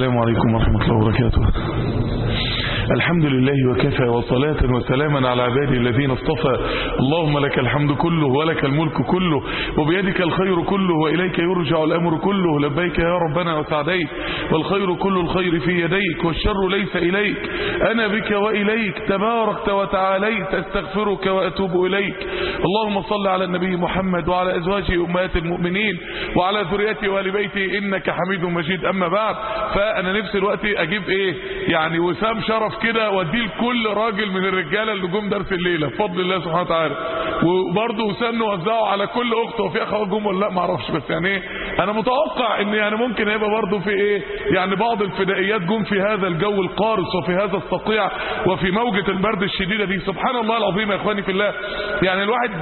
السلام عليكم ورحمة الله وبركاته الحمد لله وكفى وصلاة وسلاما على عباده الذين اصطفى اللهم لك الحمد كله ولك الملك كله وبيدك الخير كله وإليك يرجع الأمر كله لبيك يا ربنا وسعديك والخير كل الخير في يديك والشر ليس إليك أنا بك وإليك تباركت وتعاليت أستغفرك وأتوب إليك اللهم صل على النبي محمد وعلى أزواجه أمهات المؤمنين وعلى ذريته وآل بيته إنك حميد مجيد أما بعد فأنا نفسي الوقت أجيب إيه يعني وسام شرف كده واديه لكل راجل من الرجالة اللي جم درس الليلة بفضل الله سبحانه وتعالى وبرضه وسام نوزعه على كل أخت وفي أخوات جم ولا لا معرفش بس يعني إيه أنا متوقع إن يعني ممكن هيبقى برضه في إيه يعني بعض الفدائيات جم في هذا الجو القارس وفي هذا الصقيع وفي موجة البرد الشديدة دي سبحان الله العظيم يا إخواني في الله يعني الواحد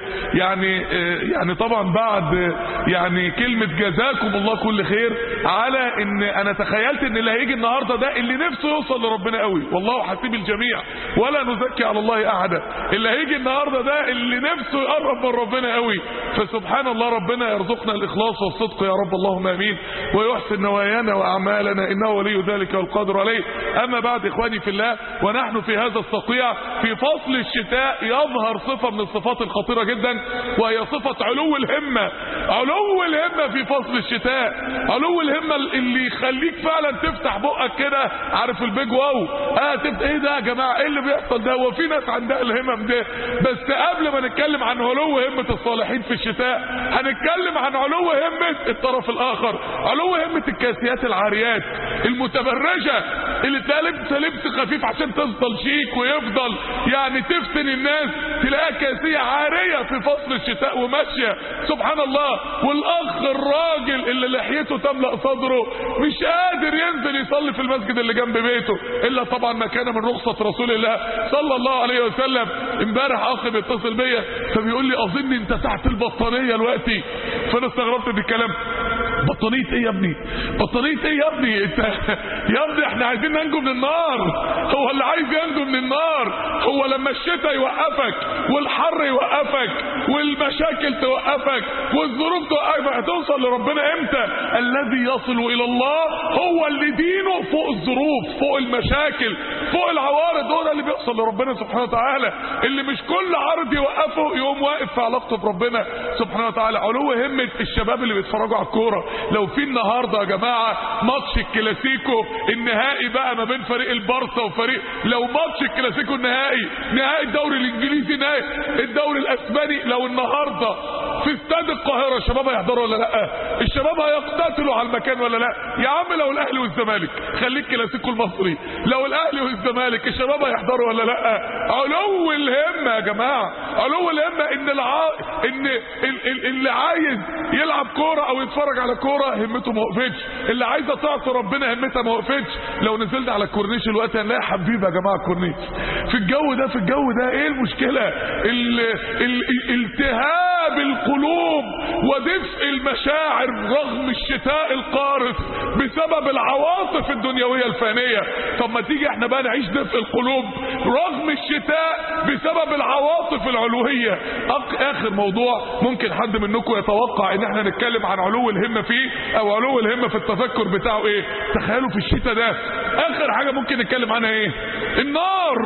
يعني يعني طبعا بعد يعني كلمة جزاكم الله كل خير على ان انا تخيلت ان اللي هيجي النهاردة ده اللي نفسه يوصل لربنا قوي والله حسيب الجميع ولا نزكي على الله احدا اللي هيجي النهاردة ده اللي نفسه يقرب من ربنا قوي فسبحان الله ربنا يرزقنا الاخلاص والصدق يا رب اللهم امين ويحسن نوايانا واعمالنا انه ولي ذلك والقادر عليه اما بعد اخواني في الله ونحن في هذا الصقيع في فصل الشتاء يظهر صفة من الصفات الخطيرة جدا وهي صفة علو الهمة علو الهمة في فصل الشتاء علو الهمة اللي يخليك فعلا تفتح بقك كده عارف البيج واو اه تفتح ايه ده يا جماعة ايه اللي بيحصل ده هو في ناس عندها الهمم ده بس قبل ما نتكلم عن علو همة الصالحين في الشتاء هنتكلم عن علو همة الطرف الاخر علو همة الكاسيات العاريات المتبرجة اللي تلبس لبس خفيف عشان تفضل شيك ويفضل يعني تفتن الناس تلاقيها كاسية عارية في فصل الشتاء وماشية سبحان الله والاخ الراجل اللي لحيته تملأ صدره مش قادر ينزل يصلي في المسجد اللي جنب بيته الا طبعا ما كان من رخصة رسول الله صلى الله عليه وسلم امبارح اخ بيتصل بيا فبيقول لي اظن انت تحت البطانية دلوقتي فانا استغربت من الكلام بطانية ايه يا ابني بطانية ايه يا ابني انت يا ابني احنا عايزين ننجو من النار هو اللي عايز ينجو من النار هو لما الشتاء يوقفك والحر يوقفك والمشاكل توقفك والظروف توقفك هتوصل لربنا امتى الذي يصل الى الله هو اللي دينه فوق الظروف فوق المشاكل فوق العوارض هو ده اللي بيوصل لربنا سبحانه وتعالى اللي مش كل عرض يوقفه يقوم واقف في علاقته بربنا سبحانه وتعالى علو همة الشباب اللي بيتفرجوا على الكوره لو في النهارده يا جماعه ماتش الكلاسيكو النهائي بقى ما بين فريق البارسا وفريق لو ماتش الكلاسيكو النهائي نهائي الدوري الانجليزي نهائي الدوري الاسباني لو النهارده في استاد القاهره الشباب هيحضروا ولا لا الشباب هيقتتلوا على المكان ولا لا يا عم لو الاهلي والزمالك خليك كلاسيكو المصري لو الاهلي والزمالك الشباب هيحضروا ولا لا علو الهمه يا جماعه علو الهمه ان الع... ان ال... ال... اللي عايز يلعب كوره او يتفرج على كوره همته ما وقفتش اللي عايزه تعصي ربنا همتها ما وقفتش لو نزلنا على الكورنيش الوقت هنلاقي حبيب يا جماعه الكورنيش في الجو ده في الجو ده ايه المشكله ال... ال... التهاب القلوب ودفء المشاعر رغم الشتاء القارس بسبب العواطف الدنيويه الفانيه طب ما تيجي احنا بقى نعيش دفء القلوب رغم الشتاء بسبب العواطف العلويه اخر موضوع ممكن حد منكم يتوقع ان احنا نتكلم عن علو الهمه فيه او علو الهمه في التفكر بتاعه ايه تخيلوا في الشتاء ده اخر حاجه ممكن نتكلم عنها ايه النار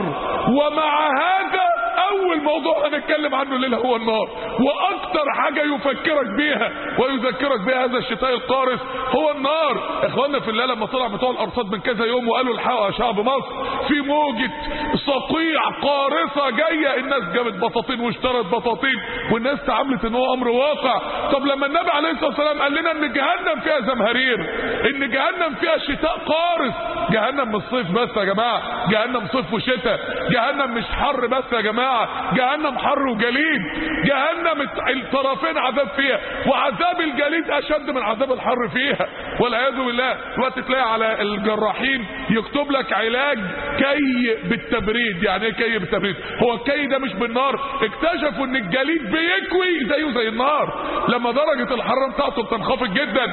ومع هذا اول موضوع هنتكلم عنه الليله هو النار واكتر حاجه يفكرك بيها ويذكرك بها هذا الشتاء القارس هو النار اخواننا في الله لما طلع بتوع الارصاد من كذا يوم وقالوا الحقوا يا شعب مصر في موجه صقيع قارصه جايه الناس جابت بطاطين واشترت بطاطين والناس تعاملت ان هو امر واقع طب لما النبي عليه الصلاه والسلام قال لنا ان جهنم فيها زمهرير ان جهنم فيها شتاء قارس جهنم مش صيف بس يا جماعه جهنم صيف وشتاء جهنم مش حر بس يا جماعه جهنم حر وجليد جهنم الطرفين عذاب فيها وعذاب الجليد اشد من عذاب الحر فيها والعياذ بالله الوقت تلاقي على الجراحين يكتب لك علاج كي بالتبريد يعني ايه كي بالتبريد هو الكي ده مش بالنار اكتشفوا ان الجليد بيكوي زيه زي النار لما درجة الحرارة بتاعته بتنخفض جدا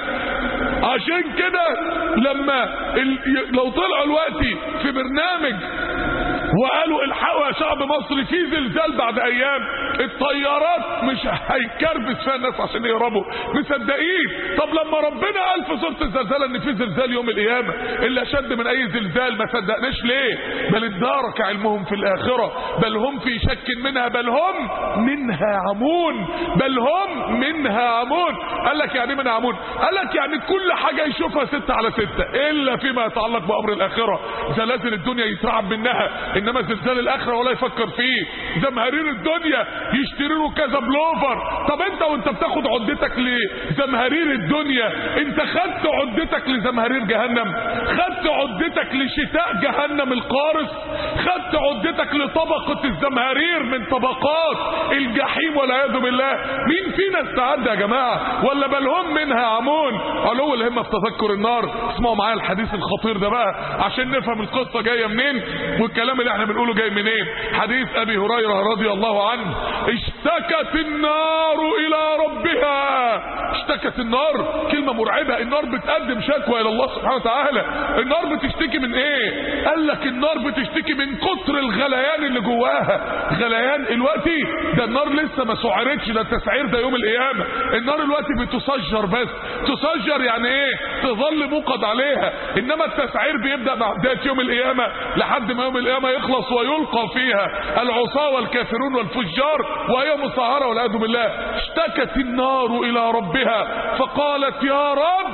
عشان كده لما ال... لو طلعوا الوقت في برنامج وقالوا الحقوا يا شعب مصر في زلزال بعد ايام الطيارات مش هيكربس فيها الناس عشان يهربوا مصدقين طب لما ربنا قال في سوره الزلزال ان في زلزال يوم القيامه اللي اشد من اي زلزال ما صدقناش ليه بل ادارك علمهم في الاخره بل هم في شك منها بل هم منها عمون بل هم منها عمون قال لك يعني منها عمون قال لك يعني كل حاجه يشوفها ستة على ستة الا فيما يتعلق بامر الاخره زلازل الدنيا يترعب منها انما زلزال الاخره ولا يفكر فيه زمهرير الدنيا يشتري له كذا بلوفر طب انت وانت بتاخد عدتك لزمهرير الدنيا انت خدت عدتك لزمهرير جهنم خدت عدتك لشتاء جهنم القارس خدت عدتك لطبقة الزمهرير من طبقات الجحيم والعياذ بالله مين فينا استعد يا جماعة ولا بل هم منها عمون علو الهمة في تذكر النار اسمعوا معايا الحديث الخطير ده بقى عشان نفهم القصة جاية منين والكلام اللي احنا بنقوله جاي منين حديث ابي هريرة رضي الله عنه اشتكت النار الى ربها اشتكت النار كلمة مرعبة النار بتقدم شكوى الى الله سبحانه وتعالى النار بتشتكي من ايه قال لك النار بتشتكي من كتر الغليان اللي جواها غليان الوقتي ده النار لسه ما سعرتش ده التسعير ده يوم القيامة النار الوقتي بتسجر بس تسجر يعني ايه تظل موقد عليها انما التسعير بيبدأ مع بداية يوم القيامة لحد ما يوم القيامة يخلص ويلقى فيها العصاة والكافرون والفجار وهي مصهرة والعياذ بالله اشتكت النار الى ربها فقالت يا رب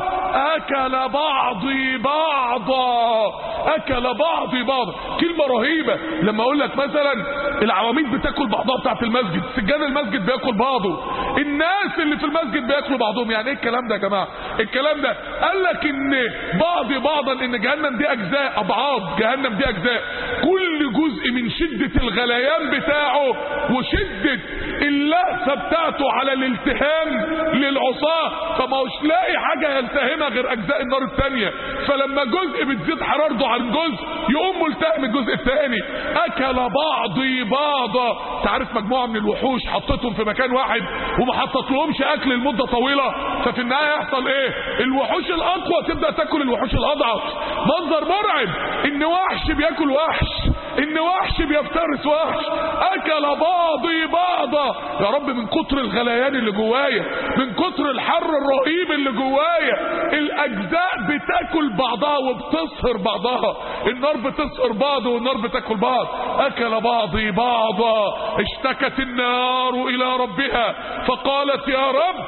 اكل بعضي بعضا اكل بعضي بعضا كلمة رهيبة لما اقول لك مثلا العواميد بتاكل بعضها بتاعت المسجد سجان المسجد بياكل بعضه الناس اللي في المسجد بياكلوا بعضهم يعني ايه الكلام ده يا جماعة الكلام ده قال لك ان بعض بعضا ان جهنم دي اجزاء ابعاد جهنم دي اجزاء كل جزء من شدة الغليان بتاعه وشدة اللهفة بتاعته على الالتهام للعصاة فما هوش لاقي حاجة يلتهمها غير اجزاء النار التانية فلما جزء بتزيد حرارته عن جزء يقوم ملتهم الجزء الثاني اكل بعضي بعضا تعرف مجموعة من الوحوش حطيتهم في مكان واحد وما حطتلهمش اكل لمدة طويلة ففي النهاية يحصل ايه الوحوش الاقوى تبدأ تاكل الوحوش الاضعف منظر مرعب ان وحش بياكل وحش ان وحش بيفترس وحش اكل بعضي بعضا يا رب من كتر الغليان اللي جوايا من كتر الحر الرهيب اللي جوايا الاجزاء بتاكل بعضها وبتصهر بعضها النار بتصهر بعض والنار بتاكل بعض اكل بعضي بعضا اشتكت النار الى ربها فقالت يا رب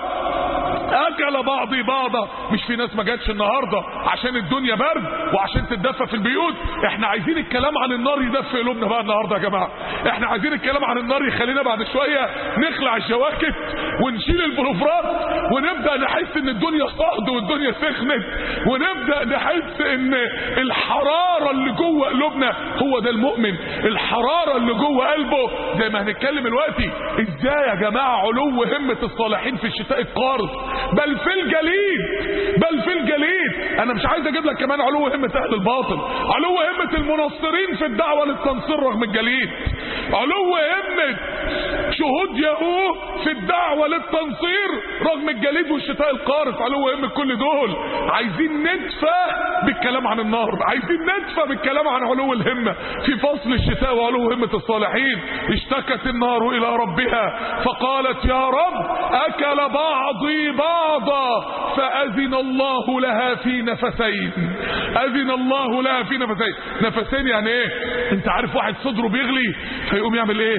اكل بعضي بعضا مش في ناس ما جاتش النهارده عشان الدنيا برد وعشان تتدفى في البيوت احنا عايزين الكلام عن النار يدفي قلوبنا بقى النهارده يا جماعه احنا عايزين الكلام عن النار يخلينا بعد شويه نخلع الجواكت ونشيل البلوفرات ونبدا نحس ان الدنيا صهد والدنيا سخنت ونبدا نحس ان الحراره اللي جوه قلوبنا هو ده المؤمن الحراره اللي جوه قلبه زي ما هنتكلم دلوقتي ازاي يا جماعه علو همه الصالحين في الشتاء القارس بل في الجليد بل في الجليد انا مش عايز اجيب لك كمان علو همه اهل الباطل علو همه المنصرين في الدعوه للتنصير رغم الجليد علو همه شهود يهوه في الدعوه للتنصير رغم الجليد والشتاء القارس علو همه كل دول عايزين ندفى بالكلام عن النار عايزين ندفى بالكلام عن علو الهمه في فصل الشتاء وعلو همه الصالحين اشتكت النار الى ربها فقالت يا رب اكل بعضي بعضا فاذن الله لها في نفسين اذن الله لها في نفسين نفسين يعني ايه انت عارف واحد صدره بيغلي فيقوم يعمل ايه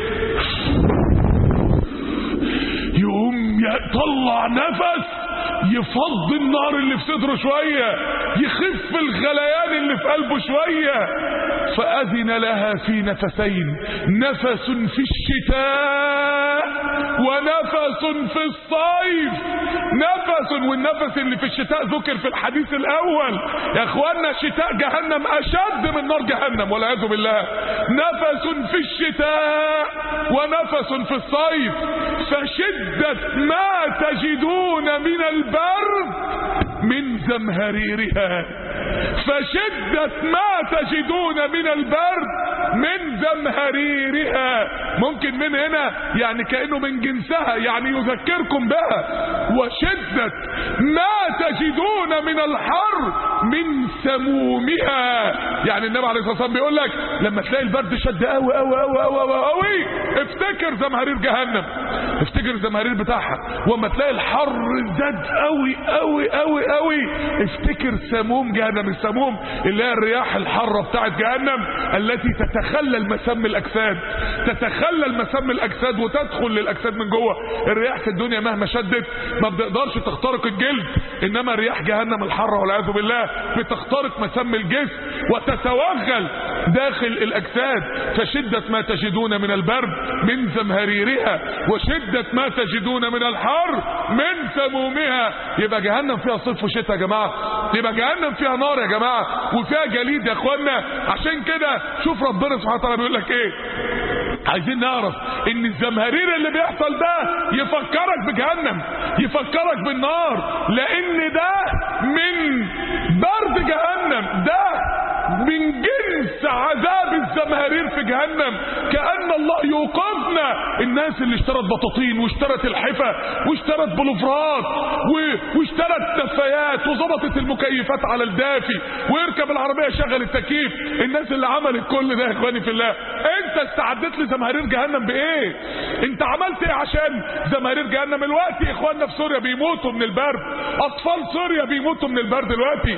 يقوم يطلع نفس يفض النار اللي في صدره شوية يخف الغليان اللي في قلبه شوية فأذن لها في نفسين نفس في الشتاء ونفس في الصيف نفس والنفس اللي في الشتاء ذكر في الحديث الأول يا اخوانا شتاء جهنم أشد من نار جهنم والعياذ بالله نفس في الشتاء ونفس في الصيف فشدة ما تجدون من البرد من زمهريرها فشدة ما تجدون من البرد من زمهريرها ممكن من هنا يعني كأنه من جنسها يعني يذكركم بها وشدة ما يجدون من الحر من سمومها يعني النبي عليه الصلاه والسلام بيقول لك لما تلاقي البرد شد قوي قوي قوي قوي قوي قوي افتكر زمهرير جهنم افتكر الزمهرير بتاعها واما تلاقي الحر زاد قوي قوي قوي قوي افتكر سموم جهنم السموم اللي هي الرياح الحاره بتاعت جهنم التي تتخلل مسام الاجساد تتخلل مسام الاجساد وتدخل للاجساد من جوه الرياح في الدنيا مهما شدت ما بتقدرش تخترق الجلد انما رياح جهنم الحاره والعياذ بالله بتخترق مسام الجسم وتتوغل داخل الاجساد فشده ما تجدون من البرد من زمهريرها وشده ما تجدون من الحر من سمومها يبقى جهنم فيها صيف وشتاء يا جماعه يبقى جهنم فيها نار يا جماعه وفيها جليد يا اخوانا عشان كده شوف ربنا سبحانه وتعالى بيقول لك ايه عايزين نعرف ان الزمهرير اللي بيحصل ده يفكرك بجهنم يفكرك بالنار لان ده من برد جهنم ده من جنس عذاب الزمهرير في جهنم كأن الله يوقظنا الناس اللي اشترت بطاطين واشترت الحفا واشترت بلوفرات و- واشترت دفايات وظبطت المكيفات على الدافي ويركب العربية شغل التكييف الناس اللي عملت كل ده يا اخواني في الله انت استعدت لزمهرير جهنم بايه انت عملت ايه عشان زمهرير جهنم الوقت اخواننا في سوريا بيموتوا من البرد اطفال سوريا بيموتوا من البرد دلوقتي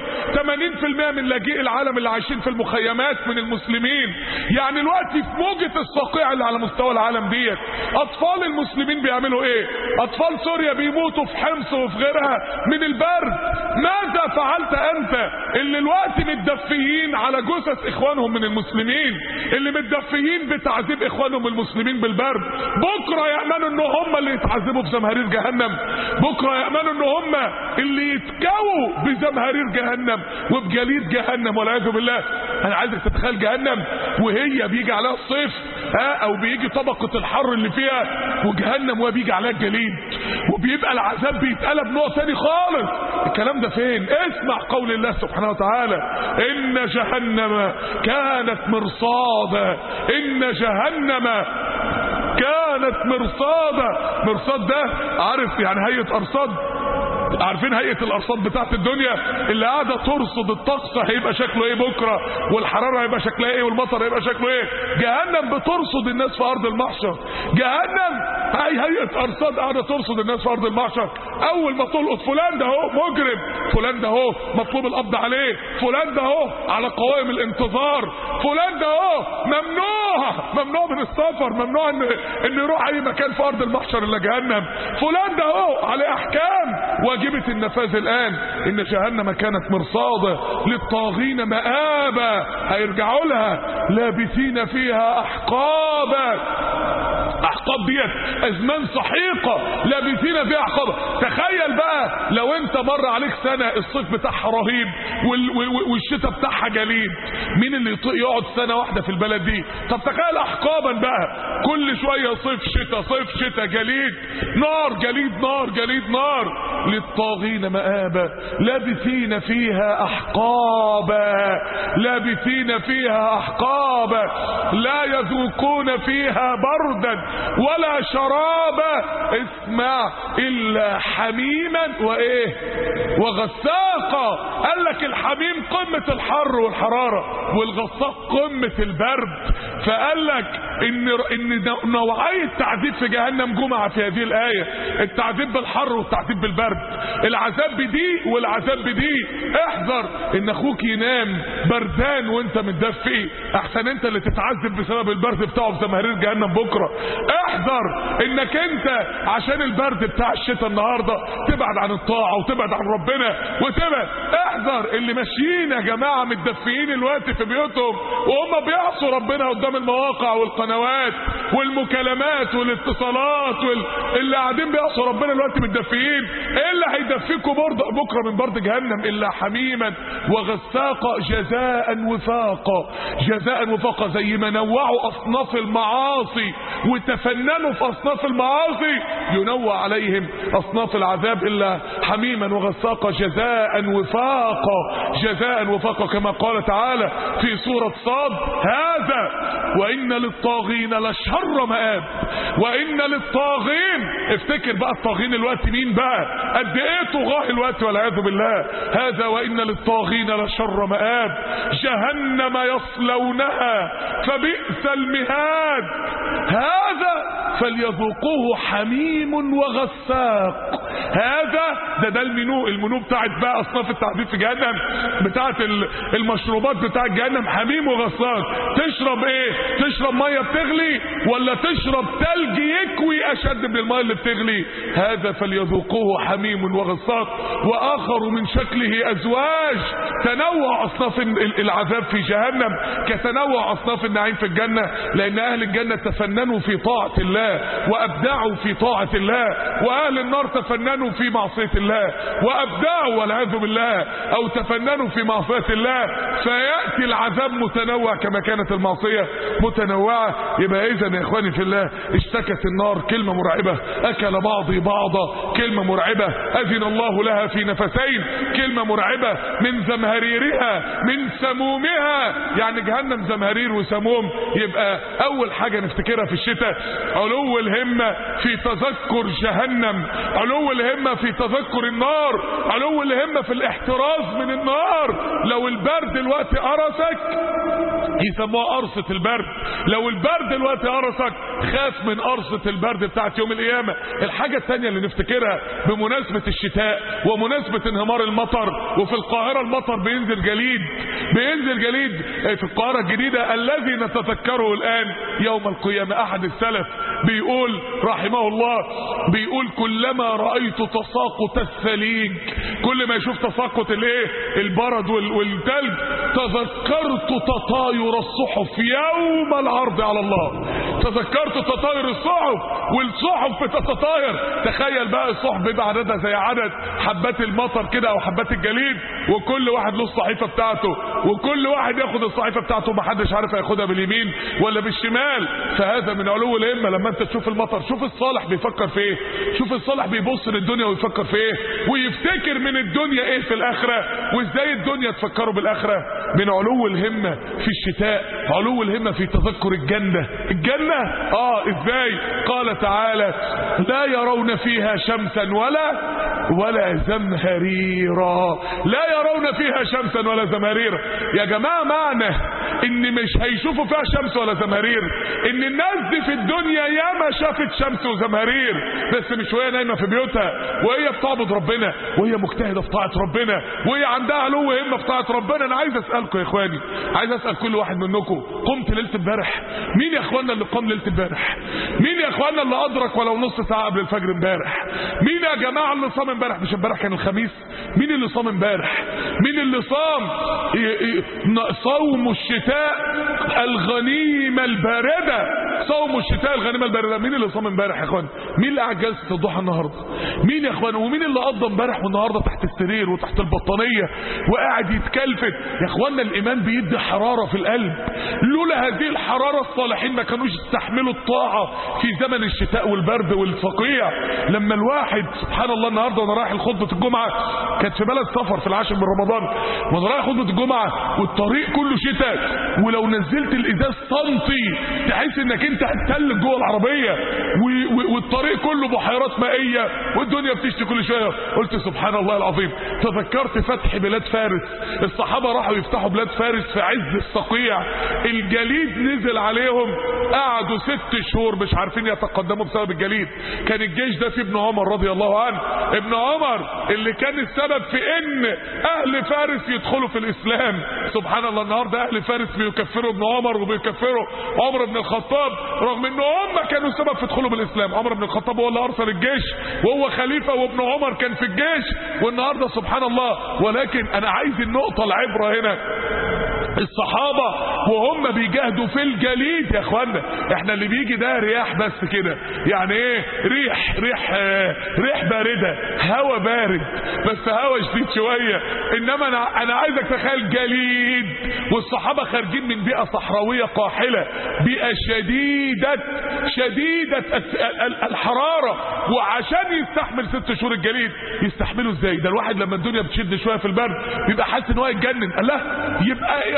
80% من لاجئي العالم اللي عايشين في المخيمات من المسلمين يعني الوقت في موجة الصقيع اللي على مستوى العالم ديت اطفال المسلمين بيعملوا ايه اطفال سوريا بيموتوا في حمص وفي غيرها من البرد ماذا فعلت انت اللي الوقت متدفيين على جثث اخوانهم من المسلمين اللي متدفيين بتعذيب اخوانهم المسلمين بالبرد بكره يامنوا ان هم اللي يتعذبوا في زمهرير جهنم بكره يامنوا ان هم اللي يتكووا بزمهرير جهنم وبجليد جهنم والعياذ بالله انا عايزك تتخيل جهنم وهي بيجي عليها الصيف ها او بيجي طبقه الحر اللي فيها وجهنم وهي بيجي عليها الجليد وبيبقى العذاب بيتقلب نوع تاني خالص الكلام ده فين اسمع قول الله سبحانه وتعالى ان جهنم كانت مرصادا ان جهنم كانت مرصادا مرصاد ده عارف يعني هيئه ارصاد عارفين هيئه الارصاد بتاعت الدنيا اللي قاعده ترصد الطقس هيبقى شكله ايه بكره والحراره هيبقى شكلها ايه والمطر هيبقى شكله ايه جهنم بترصد الناس في ارض المحشر جهنم هي هيئه ارصاد قاعده ترصد الناس في ارض المحشر اول ما تلقط فلان ده اهو مجرم فلان ده اهو مطلوب القبض عليه فلان ده اهو على قوائم الانتظار فلان ده اهو ممنوع ممنوع من السفر ممنوع ان ان يروح اي مكان في ارض المحشر الا جهنم فلان ده اهو عليه احكام واجبة النفاذ الان ان جهنم كانت مرصادة للطاغين مآبا هيرجعوا لها لابثين فيها احقابا احقاب ديت ازمان سحيقه لابثين فيها احقاب تخيل بقى لو انت مر عليك سنه الصيف بتاعها رهيب وال- وال- والشتاء بتاعها جليد مين اللي يطيق يقعد سنه واحده في البلد دي طب تخيل احقابا بقى كل شويه صيف شتاء صيف شتاء جليد نار جليد نار جليد نار للطاغين مآبا لابثين فيها احقابا لابثين فيها احقابا لا يذوقون فيها بردا ولا شرابا اسمع الا حميما وايه وغساقا قال لك الحميم قمة الحر والحرارة والغساق قمة البرد فقال لك ان ان نوعية تعذيب في جهنم جمعة في هذه الآية التعذيب بالحر والتعذيب بالبرد العذاب بدي والعذاب بدي احذر ان اخوك ينام بردان وانت متدفي احسن انت اللي تتعذب بسبب البرد بتاعه في زمهرير جهنم بكره احذر انك انت عشان البرد بتاع الشتاء النهارده تبعد عن الطاعه وتبعد عن ربنا وتبعد احذر اللي ماشيين يا جماعه متدفيين الوقت في بيوتهم وهم بيعصوا ربنا قدام المواقع والقنوات والمكالمات والاتصالات وال... اللي قاعدين بيعصوا ربنا الوقت متدفيين ايه اللي هيدفيكوا برضه بكره من برد جهنم الا حميما وغساقا جزاء وفاقا جزاء وفاقا زي ما نوعوا اصناف المعاصي وتفننوا في اصناف المعاصي ينوع عليهم اصناف العذاب الا حميما وغساقا جزاء وفاقا جزاء وفاقا كما قال تعالى في سورة صاد هذا وان للطاغين لشر مآب وان للطاغين افتكر بقى الطاغين الوقت مين بقى قد ايه طغاه الوقت والعياذ بالله هذا وان للطاغين لشر مآب جهنم يصلونها فبئس المهاد هذا فليذوقوه حميم وغساق هذا ده ده المنو المنو بتاعت بقى اصناف التعذيب في جهنم بتاعت ال- المشروبات بتاعت جهنم حميم وغساق تشرب ايه تشرب ميه بتغلي ولا تشرب تلج يكوي اشد من الميه اللي بتغلي هذا فليذوقوه حميم وغساق واخر من شكله ازواج تنوع اصناف ال- العذاب في جهنم كتنوع اصناف النعيم في الجنه لان اهل الجنه تفننوا في طاعه الله وابدعوا في طاعه الله واهل النار تفننوا في معصيه الله وابدعوا والعياذ بالله او تفننوا في معصيه الله فياتي العذاب متنوع كما كانت المعصيه متنوعه يبقى اذا يا اخواني في الله اشتكت النار كلمه مرعبه اكل بعضي بعضا كلمه مرعبه اذن الله لها في نفسين كلمه مرعبه من زمهريرها من سمومها يعني جهنم زمهرير وسموم يبقى اول حاجه نفتكرها في الشتاء علو الهمه في تذكر جهنم علو الهمه في تذكر النار علو الهمه في الاحتراز من النار لو البرد الوقت قرصك يسموها قرصة البرد لو البرد الوقت قرصك خاف من قرصة البرد بتاعت يوم القيامة الحاجة التانية اللي نفتكرها بمناسبة الشتاء ومناسبة انهمار المطر وفي القاهرة المطر بينزل جليد بينزل جليد في القاهرة الجديدة الذي نتذكره الآن يوم القيامة أحد السلف بيقول رحمه الله بيقول كلما رأيت تساقط الثليج كل ما يشوف تساقط الايه البرد وال- والتلج تذكرت تطاير الصحف يوم العرض على الله تذكرت تطاير الصحف والصحف بتتطاير تخيل بقى الصحف بيبقى عددها زي عدد حبات المطر كده او حبات الجليد وكل واحد له الصحيفه بتاعته وكل واحد ياخد الصحيفه بتاعته محدش عارف هياخدها باليمين ولا بالشمال فهذا من علو الهمه لما انت تشوف المطر شوف الصالح بيفكر في ايه شوف الصالح بيبص للدنيا ويفكر في ايه ويفتكر من الدنيا ايه في الاخره وازاي الدنيا تفكره بالاخره من علو الهمه في الشتاء علو الهمه في تذكر الجنه الجنه اه ازاي قال تعالى لا يرون فيها شمسا ولا ولا زمهريرا لا يرون فيها شمسا ولا زمهريرا يا جماعه معنى ان مش هيشوفوا فيها شمس ولا زمهرير ان الناس دي في الدنيا ياما شافت شمس وزمهرير بس مش وهي نايمه في بيوتها وهي بتعبد ربنا وهي مجتهده في طاعه ربنا وهي عندها علو همه في طاعه ربنا انا عايز اسالكم يا اخواني عايز اسال كل واحد منكم قمت ليله امبارح مين يا اخوانا اللي قام ليله امبارح مين يا اخوانا اللي ادرك ولو نص ساعه قبل الفجر امبارح مين يا جماعه اللي صام امبارح مش امبارح كان الخميس مين اللي صام امبارح مين اللي صام ي- ي- ن- صوم الشتاء الغنيمه البارده صوم الشتاء الغنيمه البارده مين اللي صام امبارح يا اخوان مين اللي قاعد جلسه الضحى النهارده مين يا اخوان ومين اللي قضى امبارح والنهارده تحت السرير وتحت البطانيه وقاعد يتكلفت يا اخوانا الايمان بيدي حراره في القلب لولا هذه الحراره الصالحين ما كانوش يستحملوا الطاعه في زمن الشتاء والبرد والفقيع لما الواحد سبحان الله النهارده وانا رايح لخطبه الجمعه كانت في بلد سفر في العاشر من رمضان وانا رايح خطبه الجمعه والطريق كله شتاء ولو نزلت الازاز سنتي تحس انك انت هتتلج جوه العربيه و- و- والطريق كله بحيرات مائيه والدنيا بتشتي كل شويه قلت سبحان الله العظيم تذكرت فتح بلاد فارس الصحابه راحوا يفتحوا بلاد فارس في عز الصقيع الجليد نزل عليهم قعدوا ست شهور مش عارفين يتقدموا بسبب الجليد كان الجيش ده في ابن عمر رضي الله عنه ابن عمر اللي كان السبب في ان اهل فارس يدخلوا في الاسلام سبحان الله النهارده اهل فارس بيكفروا ابن عمر وبيكفروا عمر بن الخطاب رغم ان هم كانوا السبب في دخوله بالاسلام عمر بن الخطاب هو اللي ارسل الجيش وهو خليفه وابن عمر كان في الجيش والنهارده سبحان الله ولكن انا عايز النقطه العبره هنا الصحابة وهم بيجاهدوا في الجليد يا اخوانا احنا اللي بيجي ده رياح بس كده يعني ايه ريح ريح آه، ريح باردة هوا بارد بس هوا شديد شوية انما انا انا عايزك تخيل جليد والصحابة خارجين من بيئة صحراوية قاحلة بيئة شديدة شديدة الس- ال- ال- الحرارة وعشان يستحمل ست شهور الجليد يستحملوا ازاي ده الواحد لما الدنيا بتشد شوية في البرد بيبقى حاسس ان هو يتجنن قال لا يبقى يا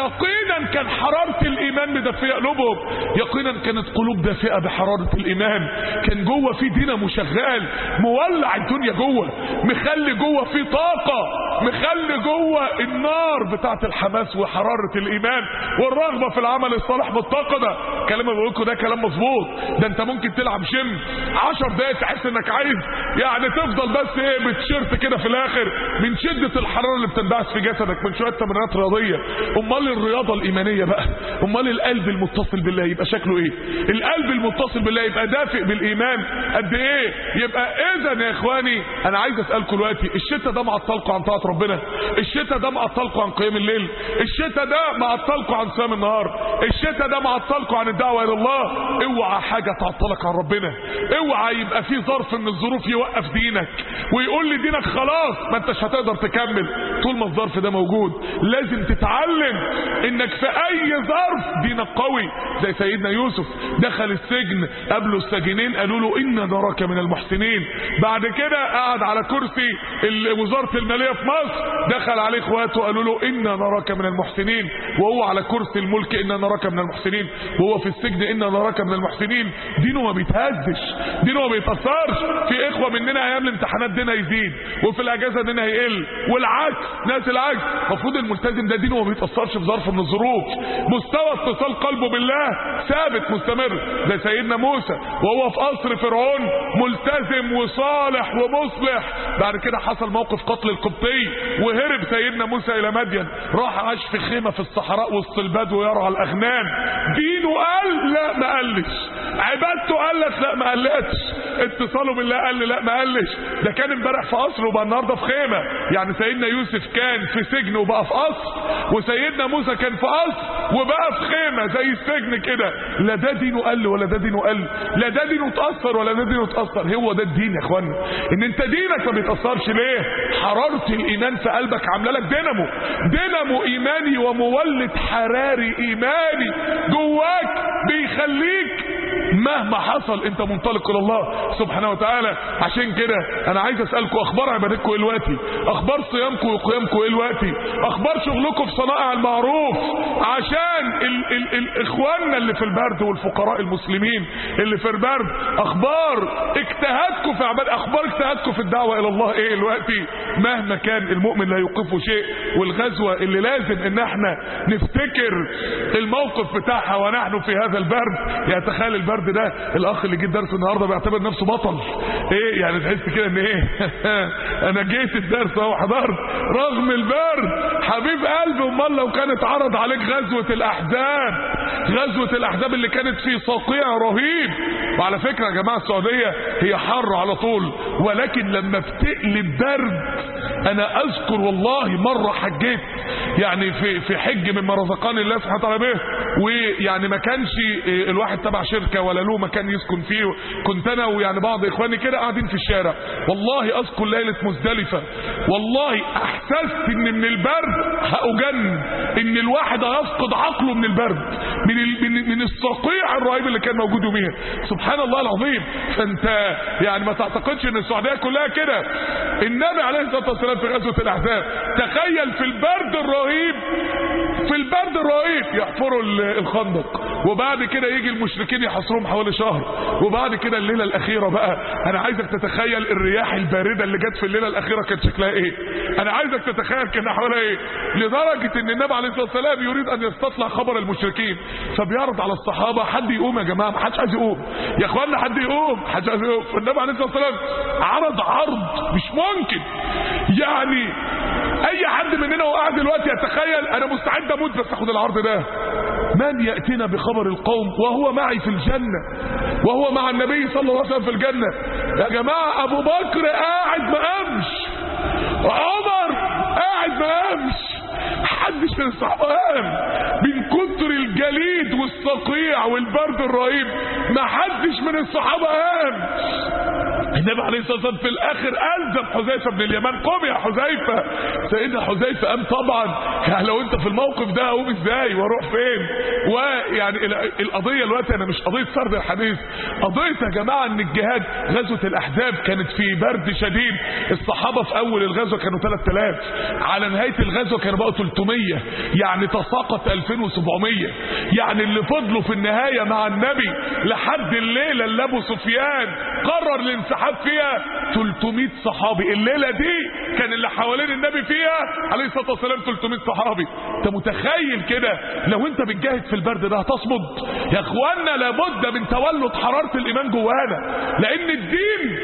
يقينا كان حرارة الايمان مدفئة قلوبهم يقينا كانت قلوب دافئة بحرارة الايمان كان جوه في دينامو شغال مولع الدنيا جوه مخلي جوه في طاقة مخلي جوه النار بتاعت الحماس وحرارة الايمان والرغبة في العمل الصالح بالطاقة ده كلام بقول لكم ده كلام مظبوط ده انت ممكن تلعب جيم 10 دقايق تحس انك عايز يعني تفضل بس ايه بتشيرت كده في الاخر من شدة الحرارة اللي بتنبعث في جسدك من شوية تمرينات رياضية امال الرياضة الايمانية بقى امال القلب المتصل بالله يبقى شكله ايه القلب المتصل بالله يبقى دافئ بالايمان قد ايه يبقى اذا يا اخواني انا عايز اسالكم دلوقتي الشتاء ده معطلكم عن طاعه ربنا الشتاء ده معطلكم عن قيام الليل الشتاء ده معطلكم عن صيام النهار الشتاء ده معطلكم عن الدعوه الى الله اوعى حاجه تعطلك عن ربنا اوعى يبقى في ظرف من الظروف يوقف دينك ويقول لي دينك خلاص ما انتش هتقدر تكمل طول ما الظرف ده موجود لازم تتعلم انك في اي ظرف دينك قوي زي سيدنا يوسف دخل السجن قابله الساجنين قالوا له ان نراك من المحسنين بعد كده قعد على كرسي ال- وزاره الماليه في مصر دخل عليه اخواته قالوا له ان نراك من المحسنين وهو على كرسي الملك ان نراك من المحسنين وهو في السجن ان نراك من المحسنين دينه ما بيتهزش دينه ما بيتاثرش في اخوه مننا ايام الامتحانات دينها يزيد وفي الاجازه دينها يقل والعكس ناس العكس المفروض الملتزم ده دينه ما بيتاثرش في ظرف من الظروف مستوى اتصال قلبه بالله ثابت مستمر زي سيدنا موسى وهو في قصر فرعون ملتزم وصالح ومصلح بعد كده حصل موقف قتل القبطي وهرب سيدنا موسى الى مدين راح عاش في خيمه في الصحراء وسط البدو يرعى الاغنام دينه قال لا ما قالش عبادته قالت لا ما قالتش اتصاله بالله قال لا ما قالش ده كان امبارح في قصر وبقى النهارده في خيمه يعني سيدنا يوسف كان في سجن وبقى في قصر وسيدنا موسى كان في قصر وبقى في خيمه زي السجن كده لا ده دينه قل ولا ده دينه قل لا ده دينه اتاثر ولا ده دينه اتاثر هو ده الدين يا اخوانا ان انت دينك ما بيتاثرش ليه حراره الايمان في قلبك عامله لك دينامو دينامو ايماني ومولد حراري ايماني جواك بيخليك مهما حصل انت منطلق الى الله سبحانه وتعالى عشان كده انا عايز اسالكم اخبار عبادتكم ايه دلوقتي اخبار صيامكم وقيامكم ايه دلوقتي اخبار شغلكم في صنائع المعروف عشان ال ال ال اخواننا اللي في البرد والفقراء المسلمين اللي في البرد اخبار اجتهادكم في عباد اخبار اجتهادكم في الدعوه الى الله ايه دلوقتي مهما كان المؤمن لا يوقفه شيء والغزوه اللي لازم ان احنا نفتكر الموقف بتاعها ونحن في هذا البرد يعني تخيل البرد ده الاخ اللي جه درس النهارده بيعتبر نفسه بطل ايه يعني تحس كده ان ايه انا جيت الدرس اهو حضرت رغم البرد حبيب قلبي امال لو كانت عرض عليك غزوه الاحزاب غزوه الاحزاب اللي كانت في صقيع رهيب وعلى فكره يا جماعه السعوديه هي حر على طول ولكن لما بتقلب برد انا اذكر والله مره حجيت يعني في في حج مما رزقني الله سبحانه وتعالى به ويعني ما كانش الواحد تبع شركه ولا له مكان يسكن فيه كنت انا ويعني بعض اخواني كده قاعدين في الشارع والله اذكر ليله مزدلفه والله احسست ان من البرد هاجن ان الواحد هيفقد عقله من البرد من ال... من من الصقيع الرهيب اللي كان موجود يوميها سبحان الله العظيم فانت يعني ما تعتقدش ان السعوديه كلها كده النبي عليه الصلاه والسلام في غزوه الاحزاب تخيل في البرد الرهيب في البرد الرهيب يحفروا ال- الخندق وبعد كده يجي المشركين يحاصروهم حوالي شهر وبعد كده الليله الاخيره بقى انا عايزك تتخيل الرياح البارده اللي جت في الليله الاخيره كانت شكلها ايه انا عايزك تتخيل كان حوالي ايه لدرجه ان النبي عليه الصلاه والسلام يريد ان يستطلع خبر المشركين فبيعرض على الصحابه حد يقوم يا جماعه ما حدش عايز يقوم يا اخوانا حد يقوم حد عايز يقوم فالنبي عليه الصلاه والسلام عرض عرض مش ممكن يعني اي حد مننا وقاعد دلوقتي يتخيل انا مستعد اموت بس اخد العرض ده من ياتينا بخبر القوم وهو معي في الجنه وهو مع النبي صلى الله عليه وسلم في الجنه يا جماعه ابو بكر قاعد ما قامش عمر قاعد ما قامش محدش من الصحابه قام من كتر الجليد والصقيع والبرد الرهيب ما حدش من الصحابه قام النبي عليه الصلاه والسلام في الاخر الزم حذيفه بن اليمان قم يا حذيفه سيدنا حذيفه قام طبعا يعني لو انت في الموقف ده اقوم ازاي واروح فين ويعني ال- القضيه دلوقتي انا مش قضيه سرد الحديث قضيه يا جماعه ان الجهاد غزوه الاحزاب كانت في برد شديد الصحابه في اول الغزوه كانوا 3000 على نهايه الغزوه كانوا بقوا 300 يعني تساقط 2700 يعني اللي فضلوا في النهايه مع النبي لحد الليله اللي ابو سفيان قرر الانسحاب فيها 300 صحابي الليله دي كان اللي حوالين النبي فيها عليه الصلاه والسلام 300 صحابي انت متخيل كده لو انت بتجاهد في البرد ده هتصمد يا اخوانا لابد من تولد حراره الايمان جوانا لان الدين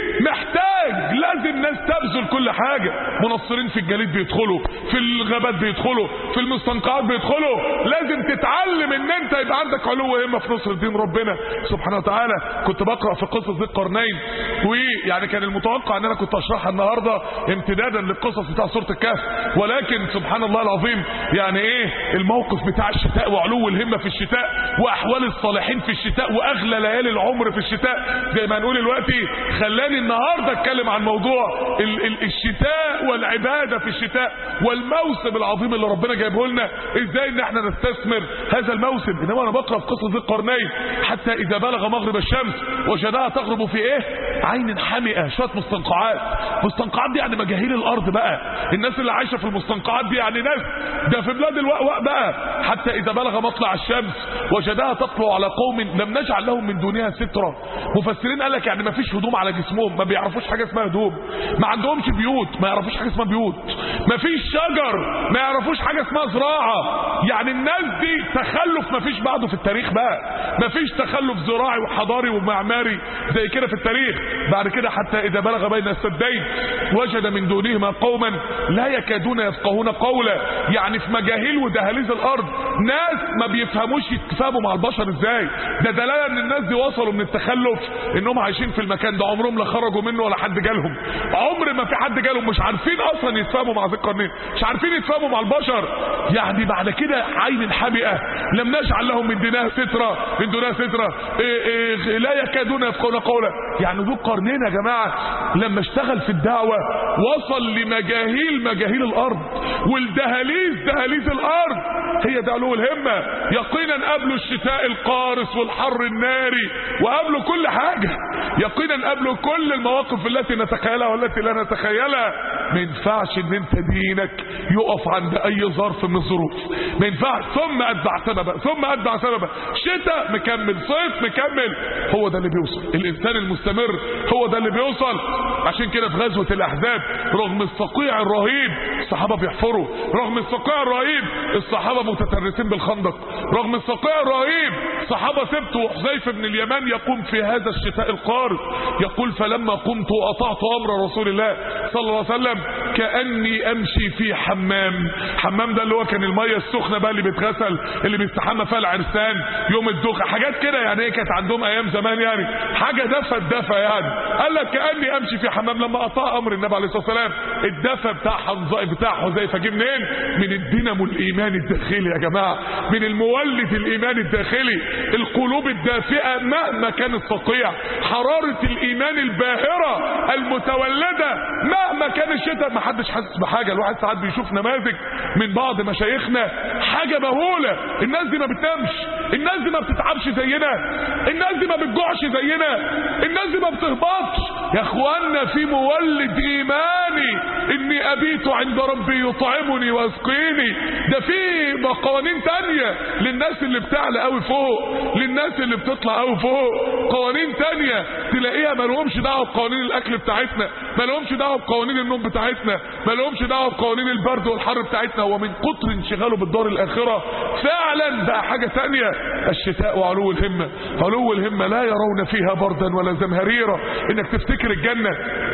محتاج لازم ناس تبذل كل حاجه منصرين في الجليد بيدخلوا في الغابات بيدخلوا في المستنقعات بيدخلوا لازم تتعلم ان انت يبقى عندك علو همه في نصر دين ربنا سبحانه وتعالى كنت بقرا في قصص ذي القرنين ويعني كان المتوقع ان انا كنت اشرحها النهارده امتدادا للقصص بتاع سوره الكهف ولكن سبحان الله العظيم يعني ايه الموقف بتاع الشتاء وعلو الهمه في الشتاء واحوال الصالحين في الشتاء واغلى ليالي العمر في الشتاء زي ما هنقول دلوقتي خلاني النهارده اتكلم عن موضوع ال ال الشتاء والعباده في الشتاء والموسم العظيم اللي ربنا جايبه لنا ازاي ان احنا نستثمر هذا الموسم انما انا بقرا في قصه ذي القرنين حتى اذا بلغ مغرب الشمس وجدها تغرب في ايه عين حمئه شويه مستنقعات مستنقعات دي يعني مجاهيل الارض بقى الناس اللي عايشه في المستنقعات دي يعني ناس ده في بلاد الوأوأ بقى حتى اذا بلغ مطلع الشمس وجدها تطلع على قوم لم نجعل لهم من دونها سترا مفسرين قال لك يعني ما فيش هدوم على جسمهم ما بيعرفوش حاجه اسمها هدوم ما عندهمش بيوت ما يعرفوش حاجه اسمها بيوت ما فيش شجر ما يعرفوش حاجه اسمها زراعه يعني الناس دي تخلف ما فيش بعده في التاريخ بقى ما فيش تخلف زراعي وحضاري ومعماري زي كده في التاريخ بعد كده حتى اذا بلغ بين السدين وجد من دونهما قوما لا يكادون يفقهون قولا يعني في مجاهيل ودهاليز الارض ناس ما بيفهموش يتفاهموا مع البشر ازاي ده دلاله ان الناس دي وصلوا من التخلف انهم عايشين في المكان ده عمرهم لا خرجوا منه ولا حد جالهم عمر ما في حد جالهم مش عارفين اصلا يتفاهموا مع ذي القرنين مش عارفين يتفاهموا مع البشر يعني بعد كده عين حمئه لم نجعل لهم من دونها سترة من دونها سترة إيه إيه لا يكادون يفقهون قولا يعني ذو القرنين يا جماعه لما اشتغل في الدعوه وصل لمجاهيل مجاهيل الارض والدهاليز دهاليز الارض هي ده علو الهمه يقينا قبلوا الشتاء القارس والحر الناري وقبلوا كل حاجه يقينا قبلوا كل المواقف التي نتخيلها والتي لا نتخيلها ما ينفعش ان انت دينك يقف عند اي ظرف من الظروف ما ينفعش ثم اتبع سببا ثم اتبع سببا شتاء مكمل صيف مكمل هو ده اللي بيوصل الانسان المستمر هو ده اللي بيوصل عشان كده في غزوه الاحزاب رغم الصقيع الرهيب الصحابه بيحفروا رغم الصقيع الرهيب الصحابه متترسين بالخندق رغم الصقيع الرهيب صحابه سبتوا حذيفه بن اليمان يقوم في هذا الشتاء القارس يقول فلما قمت واطعت امر رسول الله صلى الله عليه وسلم كاني امشي في حمام حمام ده اللي هو كان الميه السخنه بقى اللي بيتغسل اللي بيستحمى فيها العرسان يوم الدخن حاجات كده يعني ايه كانت عندهم ايام زمان يعني حاجه دفى الدفى يعني قال لك كاني امشي في حمام لما اطاع امر النبي عليه الصلاه والسلام الدفى بتاع حنظله بتاع حذيفه جه منين من الدينامو الايمان الداخلي يا جماعه من المولد الايمان الداخلي القلوب الدافئه مهما كانت صقيع حراره الايمان الباهره المتولده مهما كان الشتاء ما حدش حاسس بحاجه الواحد ساعات بيشوف نماذج من بعض مشايخنا حاجه مهوله الناس دي ما بتنامش الناس دي ما بتتعبش زينا الناس دي ما بتجوعش زينا الناس دي ما بتهبطش يا اخوانا في مولد ايماني اني ابيت عند ربي يطعمني ويسقيني ده في قوانين تانية للناس اللي بتعلى قوي فوق للناس اللي بتطلع قوي فوق قوانين تانية تلاقيها ما لهمش دعوه بقوانين الاكل بتاعتنا ما لهمش دعوه بقوانين النوم بتاعتنا ما لهمش دعوه بقوانين البرد والحر بتاعتنا ومن كتر انشغاله بالدار الاخره فعلا بقى حاجه تانية الشتاء وعلو الهمه علو الهمه لا يرون فيها بردا ولا زمهريرا انك تفتكر الجنه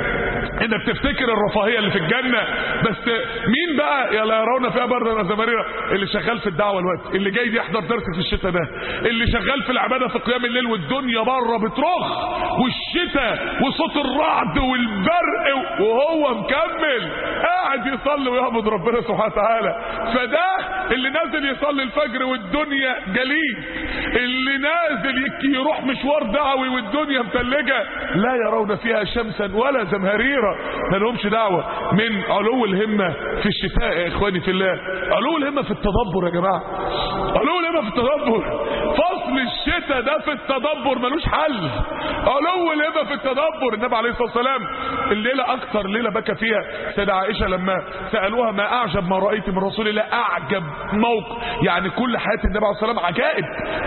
انك تفتكر الرفاهيه اللي في الجنه بس مين بقى يا لا يرون فيها بردا ولا زمهريرا اللي شغال في الدعوه الوقت اللي جاي يحضر درس في الشتاء ده اللي شغال في العباده في قيام الليل والدنيا بره بترخ الشتاء وصوت الرعد والبرق وهو مكمل قاعد يصلي ويعبد ربنا سبحانه وتعالى فده اللي نازل يصلي الفجر والدنيا جليد اللي نازل يك- يروح مشوار دعوي والدنيا متلجة لا يرون فيها شمسا ولا زمهريرا ما لهمش دعوة من علو الهمة في الشتاء يا اخواني في الله علو الهمة في التدبر يا جماعة علو الهمة في التدبر فصل الشتاء ده في التدبر ملوش حل علو الهمة في التدبر النبي عليه الصلاة والسلام الليلة اكتر ليلة بكى فيها سيدة عائشة لما سألوها ما اعجب ما رأيت من رسول الله اعجب موقف يعني كل حياة النبي عليه الصلاة والسلام عجائب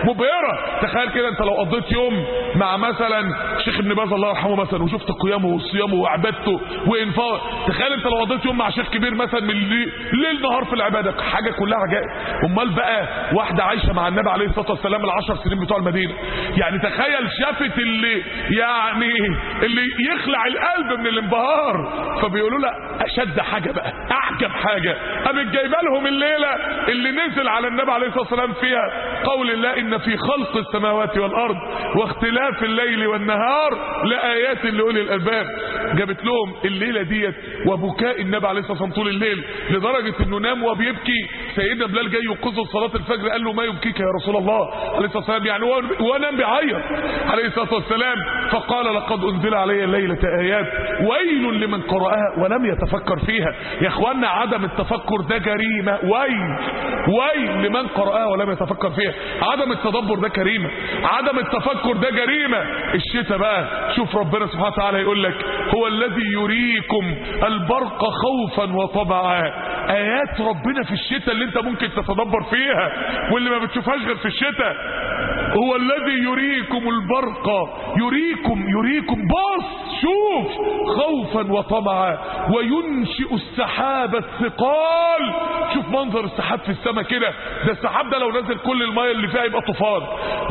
مبهرة تخيل كده انت لو قضيت يوم مع مثلا شيخ ابن باز الله يرحمه مثلا وشفت قيامه وصيامه وعبادته وانفاق تخيل انت لو قضيت يوم مع شيخ كبير مثلا من الليل ليل نهار في العباده حاجه كلها عجائب امال بقى واحده عايشه مع النبي عليه الصلاه والسلام العشر سنين بتوع المدينه يعني تخيل شافت اللي يعني اللي يخلع القلب من الانبهار فبيقولوا لها اشد حاجه بقى اعجب حاجه قامت جايبه لهم الليله اللي نزل على النبي عليه الصلاه والسلام فيها قول الله ان في خلق السماوات والارض واختلاف الليل والنهار لايات لاولي الالباب جابت لهم الليله ديت وبكاء النبي عليه الصلاه والسلام طول الليل لدرجه انه نام وبيبكي سيدنا بلال جاي يوقظه صلاه الفجر قال له ما يبكيك يا رسول الله عليه الصلاه والسلام يعني هو هو نام بيعيط عليه الصلاه والسلام فقال لقد انزل علي الليله ايات ويل لمن قراها ولم يتفكر فيها يا اخوانا عدم التفكر ده جريمه ويل ويل لمن قراها ولم يتفكر فيها عدم التدبر ده كريمه عدم التفكر ده جريمه الشتاء بقى شوف ربنا سبحانه وتعالى يقول لك هو الذي يريكم البرق خوفا وطمعا ايات ربنا في الشتاء اللي انت ممكن تتدبر فيها واللي ما بتشوفهاش غير في الشتاء هو الذي يريكم البرق يريكم يريكم بص شوف خوفا وطمعا وينشئ السحاب الثقال شوف منظر السحاب في السماء كده ده السحاب ده لو نزل كل الماء اللي فيها يبقى طوفان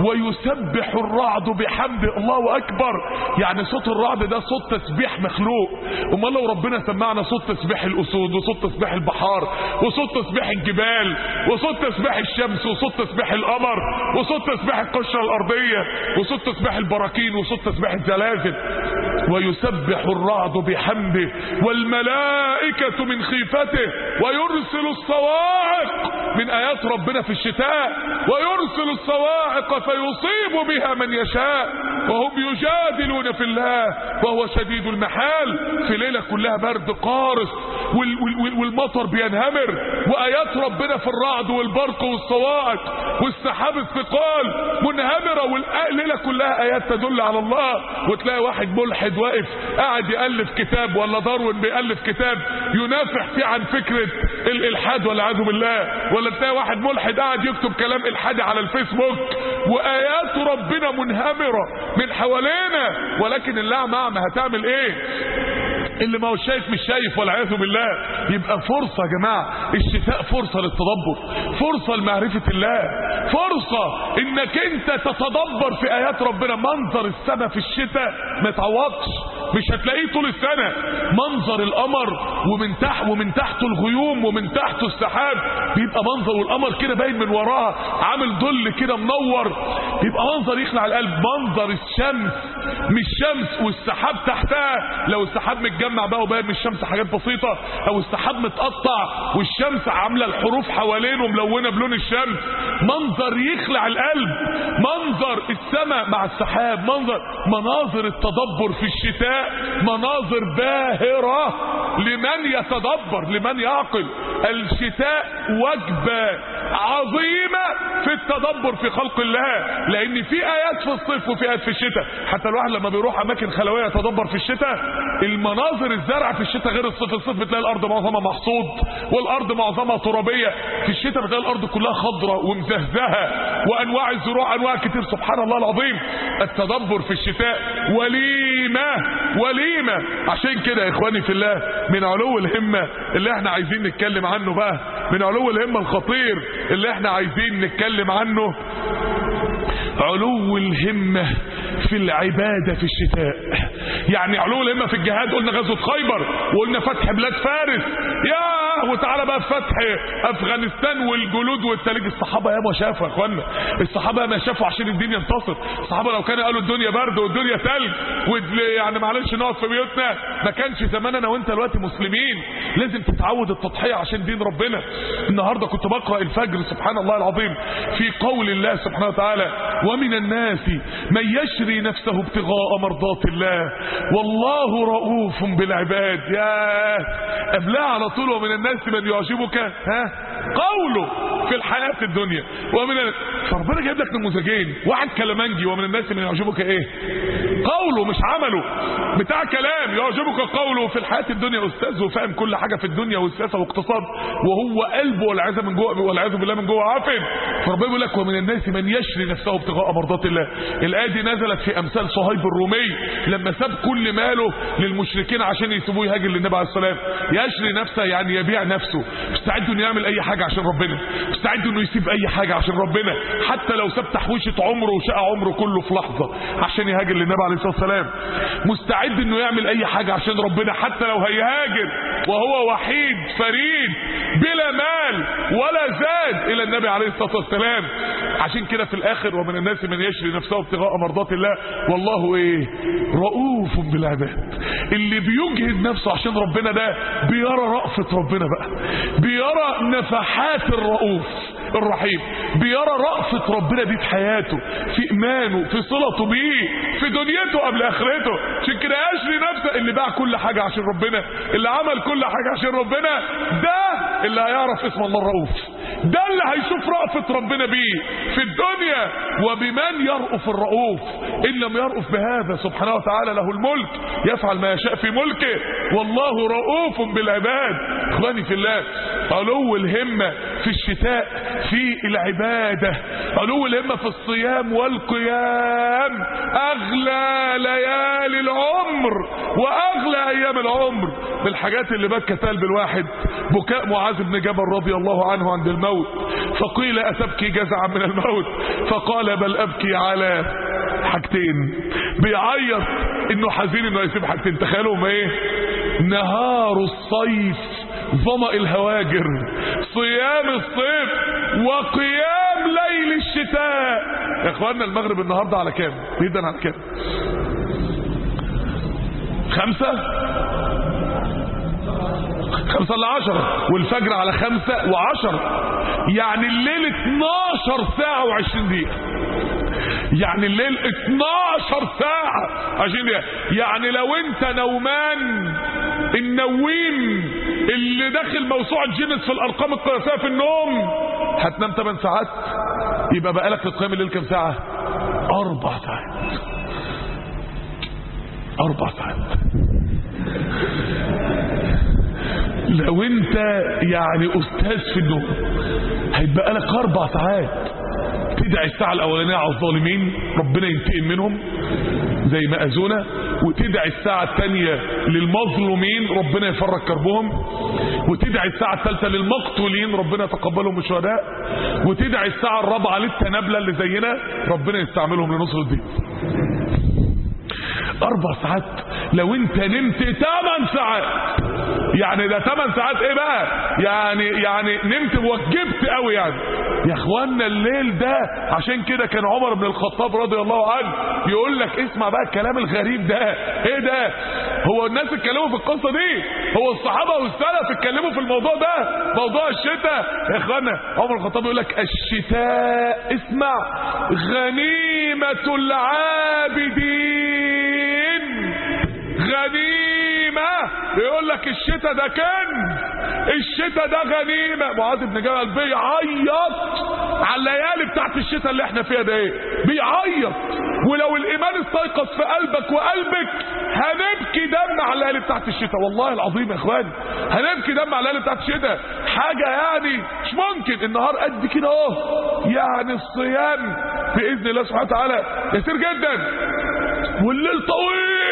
ويسبح الرعد بحمده الله اكبر يعني صوت الرعد ده صوت تسبيح مخلوق امال لو ربنا سمعنا صوت تسبيح الاسود وصوت تسبيح البحار وصوت تسبيح الجبال وصوت تسبيح الشمس وصوت تسبيح القمر وصوت تسبيح القشره الارضيه وصوت تسبيح البراكين وصوت تسبيح الزلازل ويسبح الرعد بحمده والملائكة من خيفته ويرسل الصواعق من آيات ربنا في الشتاء ويرسل الصواعق فيصيب بها من يشاء وهم يجادلون في الله وهو شديد المحال في ليلة كلها برد قارس وال وال وال والمطر بينهمر وآيات ربنا في الرعد والبرق والصواعق والسحاب الثقال منهمرة والليلة كلها آيات تدل على الله وتلاقي واحد ملحد واقف قاعد يألف كتاب ولا داروين بيألف كتاب ينافح فيه عن فكرة الإلحاد والعياذ بالله ولا تلاقي واحد ملحد قاعد يكتب كلام إلحادي على الفيسبوك وآيات ربنا منهمرة من حوالينا ولكن الأعمى أعمى هتعمل إيه اللي ما هو شايف مش شايف والعياذ بالله يبقى فرصة يا جماعة الشتاء فرصة للتدبر فرصة لمعرفة الله فرصة انك انت تتدبر في ايات ربنا منظر السماء في الشتاء ما يتعوضش مش هتلاقيه طول السنة منظر القمر ومن تحت ومن تحته الغيوم ومن تحته السحاب بيبقى منظر والقمر كده باين من وراها عامل ظل كده منور بيبقى منظر يخلع القلب منظر الشمس مش شمس والسحاب تحتها لو السحاب متجمع بقى وباين من الشمس حاجات بسيطة او السحاب متقطع والشمس عاملة الحروف حوالينه ملونة بلون الشمس منظر يخلع القلب منظر السماء مع السحاب منظر مناظر التدبر في الشتاء مناظر باهرة لمن يتدبر لمن يعقل الشتاء وجبة عظيمة في التدبر في خلق الله لان في ايات في الصيف وفي ايات في الشتاء حتى الواحد لما بيروح اماكن خلويه يتدبر في الشتاء المناظر الزرع في الشتاء غير الصيف الصيف بتلاقي الارض معظمها محصود والارض معظمها ترابيه في الشتاء بتلاقي الارض كلها خضراء ومزهزهه وانواع الزروع انواع كتير سبحان الله العظيم التدبر في الشتاء وليمه وليمه عشان كده يا اخواني في الله من علو الهمه اللي احنا عايزين نتكلم عنه بقى من علو الهمه الخطير اللي احنا عايزين نتكلم عنه علو الهمة في العبادة في الشتاء يعني علو الهمة في الجهاد قلنا غزوة خيبر وقلنا فتح بلاد فارس يا ها وتعالى بقى فتح افغانستان والجلود والتلج الصحابه ياما شافوا يا اخوانا الصحابه ياما شافوا عشان الدين ينتصر الصحابه لو كانوا قالوا الدنيا برد والدنيا تلج يعني معلش نقعد في بيوتنا ما كانش زمان انا وانت دلوقتي مسلمين لازم تتعود التضحيه عشان دين ربنا النهارده كنت بقرا الفجر سبحان الله العظيم في قول الله سبحانه وتعالى ومن الناس من يشري نفسه ابتغاء مرضات الله والله رؤوف بالعباد يا قبلها على طول ومن الناس من يعجبك ها قوله في الحياة الدنيا ومن ال... فربنا جايب لك نموذجين واحد كلامنجي ومن الناس من يعجبك ايه قوله مش عمله بتاع كلام يعجبك قوله في الحياة الدنيا استاذ وفاهم كل حاجة في الدنيا والسياسة واقتصاد وهو قلبه والعياذ من جوه والعياذ بالله من جوه عافن فربنا بيقول لك ومن الناس من يشري نفسه ابتغاء مرضات الله الايه دي نزلت في امثال صهيب الرومي لما ساب كل ماله للمشركين عشان يسيبوه يهاجر للنبي عليه السلام يشري نفسه يعني يبيع نفسه مستعد انه يعمل اي حاجه عشان ربنا مستعد انه يسيب اي حاجه عشان ربنا حتى لو ساب تحويشه عمره وشقى عمره كله في لحظه عشان يهاجر للنبي عليه الصلاه والسلام مستعد انه يعمل اي حاجه عشان ربنا حتى لو هيهاجر وهو وحيد فريد بلا مال ولا زاد الى النبي عليه الصلاه والسلام عشان كده في الاخر ومن الناس من يشري نفسه ابتغاء مرضات الله والله ايه رؤوف بالعباد اللي بيجهد نفسه عشان ربنا ده بيرى رأفة ربنا بقى بيرى نفحات الرؤوف الرحيم بيرى رأفة ربنا دي في حياته في إيمانه في صلته بيه في دنيته قبل آخرته عشان كده يشري نفسه اللي باع كل حاجة عشان ربنا اللي عمل كل حاجة عشان ربنا ده اللي هيعرف اسم الله الرؤوف ده اللي هيشوف رأفة ربنا بيه في الدنيا وبمن يرأف الرؤوف إن لم يرأف بهذا سبحانه وتعالى له الملك يفعل ما يشاء في ملكه والله رؤوف بالعباد اخواني في الله علو الهمة في الشتاء في العبادة علو الهمة في الصيام والقيام أغلى ليالي العمر وأغلى أيام العمر من الحاجات اللي بكت قلب الواحد بكاء معاذ بن جبل رضي الله عنه عند الموت فقيل أتبكي جزعا من الموت فقال بل أبكي على حاجتين بيعيط انه حزين انه يسيب حاجتين تخيلوا ما ايه نهار الصيف ظمأ الهواجر صيام الصيف وقيام ليل الشتاء يا اخوانا المغرب النهارده على كام جدا على كام خمسة خمسة الا عشرة والفجر على خمسة وعشرة يعني الليل 12 ساعة وعشرين دقيقة يعني الليل 12 ساعة عشان دقيقة يعني لو انت نومان النويم اللي داخل موسوعة جينيس في الارقام القياسية في النوم هتنام 8 ساعات يبقى بقالك لقيام الليل كام ساعة اربع ساعات اربع ساعات لو انت يعني استاذ في النوم هيبقى لك اربع ساعات تدعي الساعة الاولانية على الظالمين ربنا ينتقم منهم زي ما اذونا وتدعي الساعة الثانية للمظلومين ربنا يفرج كربهم وتدعي الساعة الثالثة للمقتولين ربنا يتقبلهم الشهداء وتدعي الساعة الرابعة للتنابلة اللي زينا ربنا يستعملهم لنصر الدين اربع ساعات لو انت نمت 8 ساعات يعني ده 8 ساعات ايه بقى يعني يعني نمت وجبت قوي يعني يا اخوانا الليل ده عشان كده كان عمر بن الخطاب رضي الله عنه يقول لك اسمع بقى الكلام الغريب ده ايه ده هو الناس اتكلموا في القصه دي هو الصحابه والسلف اتكلموا في الموضوع ده موضوع الشتاء يا اخوانا عمر بن الخطاب يقول لك الشتاء اسمع غنيمه العابدين غنيمة يقول لك الشتاء ده كنز الشتاء ده غنيمة معاذ بن جبل بيعيط على الليالي بتاعت الشتاء اللي احنا فيها ده ايه بيعيط ولو الايمان استيقظ في قلبك وقلبك هنبكي دم على الليالي بتاعت الشتاء والله العظيم يا اخواني هنبكي دم على الليالي بتاعت الشتاء حاجة يعني مش ممكن النهار قد كده اهو يعني الصيام باذن الله سبحانه وتعالى يسير جدا والليل طويل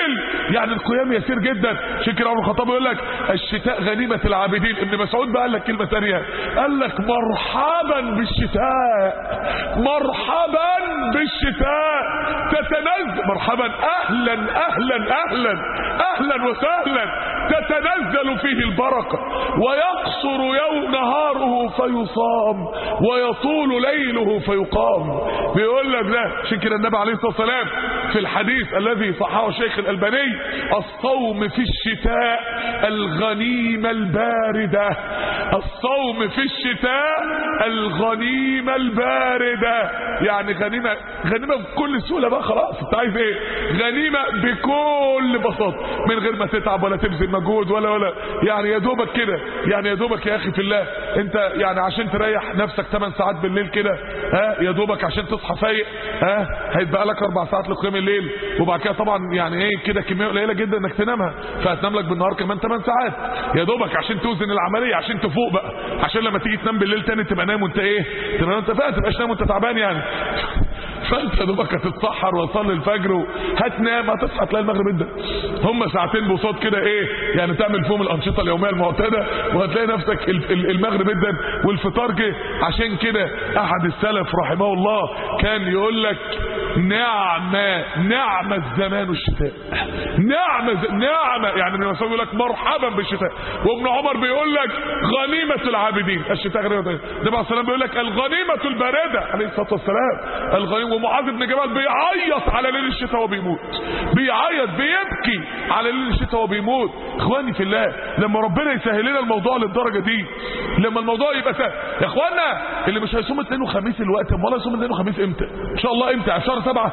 يعني القيام يسير جدا عشان كده عمر الخطاب يقول لك الشتاء غنيمه العابدين ابن مسعود بقى قال لك كلمه ثانيه قال لك مرحبا بالشتاء مرحبا بالشتاء تتنزل مرحبا اهلا اهلا اهلا اهلا وسهلا تتنزل فيه البركه ويقصر يوم نهاره فيصام ويطول ليله فيقام بيقول لك ده عشان كده النبي عليه الصلاه والسلام في الحديث الذي صححه الشيخ الالباني الصوم في الشتاء الغنيمه البارده الصوم في الشتاء الغنيمه البارده يعني غنيمه غنيمه بكل سهوله بقى خلاص انت عايز ايه غنيمه بكل بساطه من غير ما تتعب ولا تبذل مجهود ولا ولا يعني يا دوبك كده يعني يا دوبك يا اخي في الله انت يعني عشان تريح نفسك 8 ساعات بالليل كده ها يا دوبك عشان تصحى فايق ها هيتبقى لك اربع ساعات لقيام الليل وبعد كده طبعا يعني ايه كده كميه قليله جدا انك تنامها فهتنام لك بالنهار كمان 8 ساعات يا دوبك عشان توزن العمليه عشان تفوق بقى عشان لما تيجي تنام بالليل تاني تبقى نايم وانت ايه تبقى انت فاهم تبقاش نايم وانت تعبان يعني فانت يا دوبك هتتسحر وتصلي الفجر وهتنام هتصحى تلاقي المغرب ادى هم ساعتين بساط كده ايه يعني تعمل فيهم الانشطه اليوميه المعتاده وهتلاقي نفسك ال- ال- المغرب ادى والفطار جه عشان كده احد السلف رحمه الله كان يقول لك نعمة نعمة الزمان الشتاء نعمة ز- نعمة يعني ابن مسعود يقول لك مرحبا بالشتاء وابن عمر بيقول لك غنيمة العابدين الشتاء غنيمة النبي عليه السلام بيقول لك الغنيمة الباردة عليه الصلاة والسلام الغنيمة ومعاذ بن جبل بيعيط على ليل الشتاء وبيموت بيعيط بيبكي على ليل الشتاء وبيموت اخواني في الله لما ربنا يسهل لنا الموضوع للدرجة دي لما الموضوع يبقى سهل يا اخوانا اللي مش هيصوم اثنين وخميس الوقت امال هيصوم اثنين وخميس امتى ان شاء الله امتى في شهر سبعة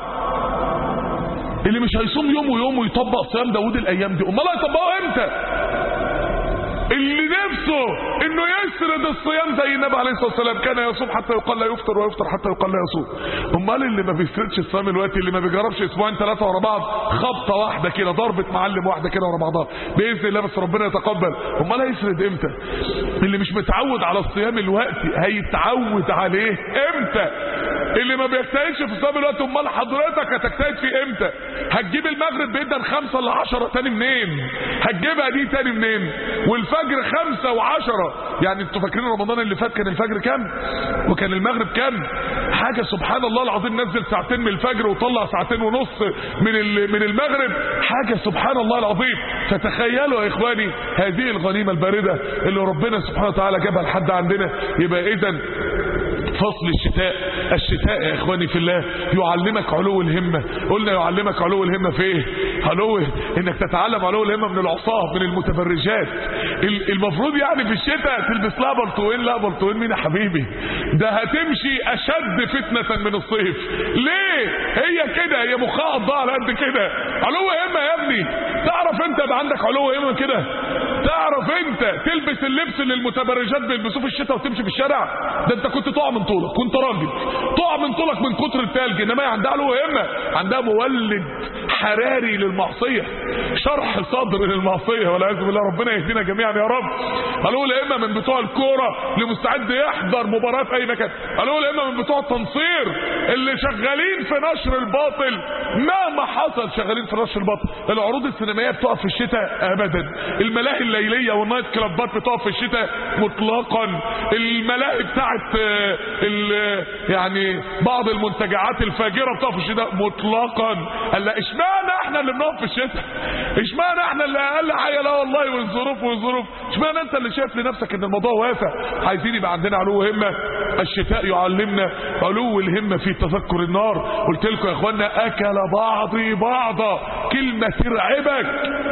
اللي مش هيصوم يوم ويوم ويطبق صيام داوود الايام دي امال هيطبقه امتى اللي نفسه انه يسرد الصيام زي النبي عليه الصلاه والسلام كان يصوم حتى يقال لا يفطر ويفطر حتى يقال لا يصوم امال اللي ما بيسردش الصيام الوقت اللي ما بيجربش اسبوعين ثلاثه ورا بعض خبطه واحده كده ضربه معلم واحده كده ورا بعضها باذن الله بس ربنا يتقبل امال هيسرد امتى اللي مش متعود على الصيام الوقت هيتعود عليه امتى اللي ما بيجتهدش في الصيام الوقت امال حضرتك هتجتهد فيه امتى هتجيب المغرب بيدن خمسة ل 10 تاني منين هتجيبها دي تاني منين والفجر خمسة وعشرة يعني انتوا فاكرين رمضان اللي فات كان الفجر كام وكان المغرب كام حاجة سبحان الله العظيم نزل ساعتين من الفجر وطلع ساعتين ونص من ال- من المغرب حاجة سبحان الله العظيم فتخيلوا يا اخواني هذه الغنيمة الباردة اللي ربنا سبحانه وتعالى جابها لحد عندنا يبقى اذا فصل الشتاء الشتاء يا اخواني في الله يعلمك علو الهمة قلنا يعلمك علو الهمة في ايه علو انك تتعلم علو الهمة من العصاه من المتبرجات ال- المفروض يعني في الشتاء تلبس لها بلطوين لا بلطوين مين يا حبيبي ده هتمشي اشد فتنة من الصيف ليه هي كده هي مخها قضاها على قد كده علو همة يا ابني تعرف انت يبقى عندك علو همة كده تعرف انت تلبس اللبس اللي المتبرجات بيلبسوه في الشتاء وتمشي في الشارع ده انت كنت تقع من طولك كنت راجل تقع من طولك من كتر التلج انما هي عندها علو همة عندها مولد حراري للمعصية شرح صدر للمعصية والعياذ بالله ربنا يهدينا جميعا يا رب قالوا الائمه من بتوع الكوره اللي مستعد يحضر مباراه في اي مكان قالوا الائمه من بتوع التنصير اللي شغالين في نشر الباطل مهما حصل شغالين في نشر الباطل العروض السينمائيه بتقف في الشتاء ابدا الملاهي الليليه والنايت كلابات بتقف في الشتاء مطلقا الملاهي بتاعت آه، ال- يعني بعض المنتجعات الفاجره بتقف في الشتاء مطلقا قال لا اشمعنى احنا اللي بنقف في الشتاء اشمعنى احنا اللي اقل حاجه لا والله والظروف والظروف اشمعنى انت اللي شايف لنفسك ان الموضوع واسع عايزين يبقى عندنا علو همه الشتاء يعلمنا علو الهمه في تذكر النار قلت لكم يا اخوانا اكل بعضي بعضا كلمه ترعبك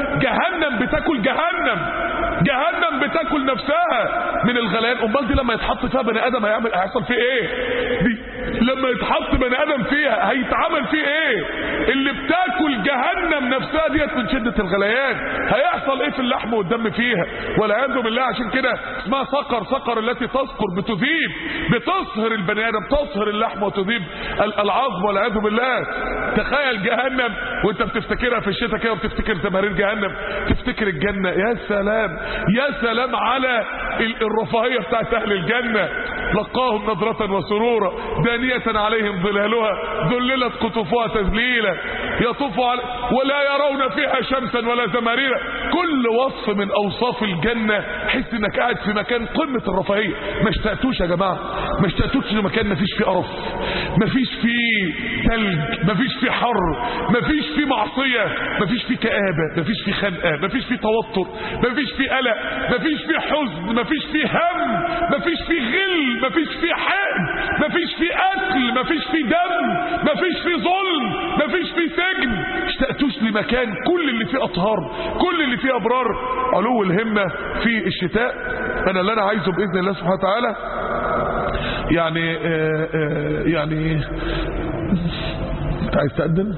جهنم بتاكل جهنم جهنم بتاكل نفسها من الغليان امال دي لما يتحط فيها بني ادم هيعمل هيحصل فيه ايه دي لما يتحط بني ادم فيها هيتعمل فيه ايه اللي بتاكل جهنم نفسها ديت من شده الغليان هيحصل ايه في اللحم والدم فيها والعياذ بالله عشان كده اسمها صقر صقر التي تسقر بتذيب بتصهر البني ادم تصهر اللحم وتذيب ال- العظم والعياذ بالله تخيل جهنم وانت بتفتكرها في الشتاء كده وبتفتكر تمارين جهنم تفتكر الجنه يا سلام يا سلام على ال- الرفاهيه بتاعت اهل الجنه لقاهم نظرة وسرورا دانية عليهم ظلالها ذللت قطوفها تذليلا يطوف على ولا يرون فيها شمسا ولا زمهريرا كل وصف من اوصاف الجنه حس انك قاعد في مكان قمه الرفاهيه ما اشتقتوش يا جماعه ما اشتقتوش لمكان ما فيش فيه قرف ما فيش فيه ثلج ما فيش فيه حر ما فيش فيه معصيه ما فيش فيه كآبه ما فيش فيه خنقه ما فيش فيه توتر ما فيش فيه قلق ما فيش فيه حزن ما فيش فيه هم ما فيش فيه غل ما فيش فيه حقد ما فيش فيه قتل ما فيش فيه دم ما فيش فيه ظلم ما فيش فيه سجن اشتقتوش لمكان كل اللي فيه اطهار كل اللي فيه ابرار علو الهمه في الشتاء انا اللي انا عايزه باذن الله سبحانه وتعالى يعني آآ آآ يعني انت عايز تقدم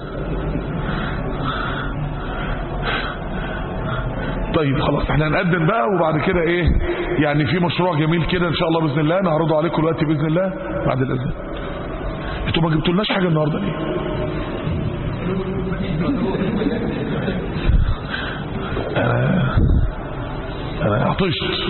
طيب خلاص احنا هنقدم بقى وبعد كده ايه يعني في مشروع جميل كده ان شاء الله باذن الله نعرضه عليكم دلوقتي باذن الله بعد الاذان انتوا ما جبتولناش حاجه النهارده ليه انا انا عطشت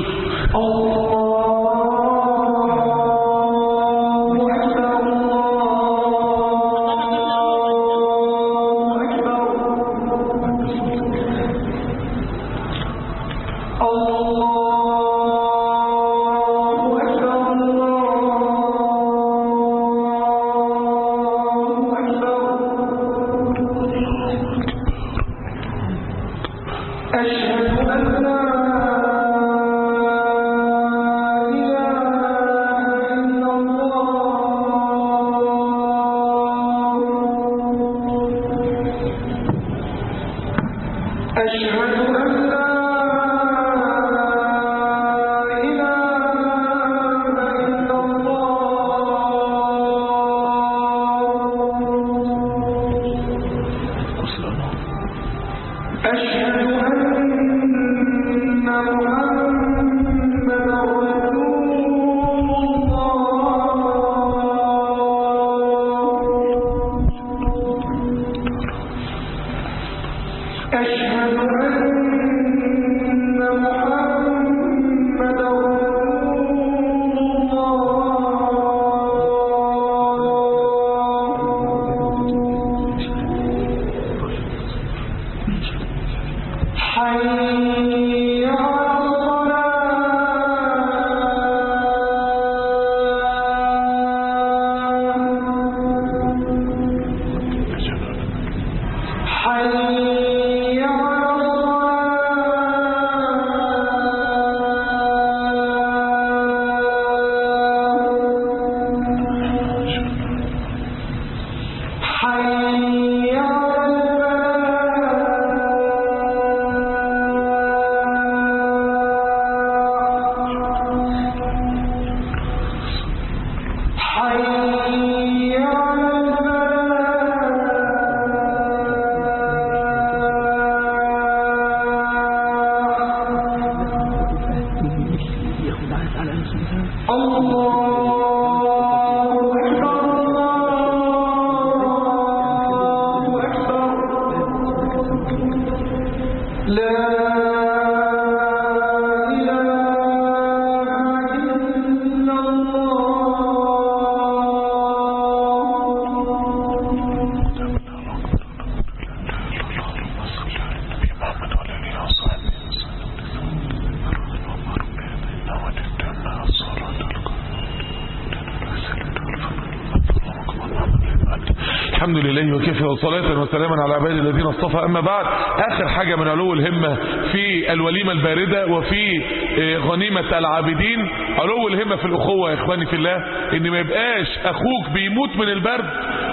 الحمد لله وكفى وصلاة وسلاما على عباد الذين اصطفى أما بعد آخر حاجة من علو الهمة في الوليمة الباردة وفي غنيمة العابدين علو الهمة في الأخوة يا إخواني في الله إن ما يبقاش أخوك بيموت من البرد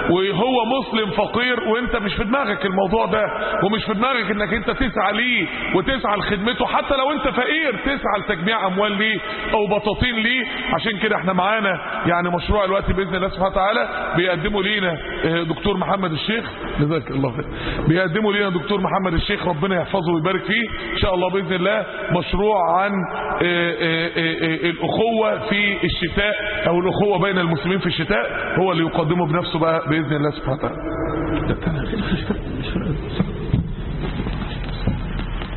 وهو مسلم فقير وانت مش في دماغك الموضوع ده ومش في دماغك انك انت تسعى ليه وتسعى لخدمته حتى لو انت فقير تسعى لتجميع اموال ليه او بطاطين ليه عشان كده احنا معانا يعني مشروع الوقت باذن الله سبحانه وتعالى بيقدموا لينا دكتور محمد الشيخ جزاك الله خير بيقدموا لينا دكتور محمد الشيخ ربنا يحفظه ويبارك فيه ان شاء الله باذن الله مشروع عن الاخوه في الشتاء او الاخوه بين المسلمين في الشتاء هو اللي يقدمه بنفسه بقى باذن الله سبحانه وتعالى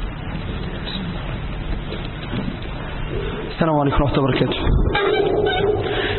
السلام عليكم ورحمة الله وبركاته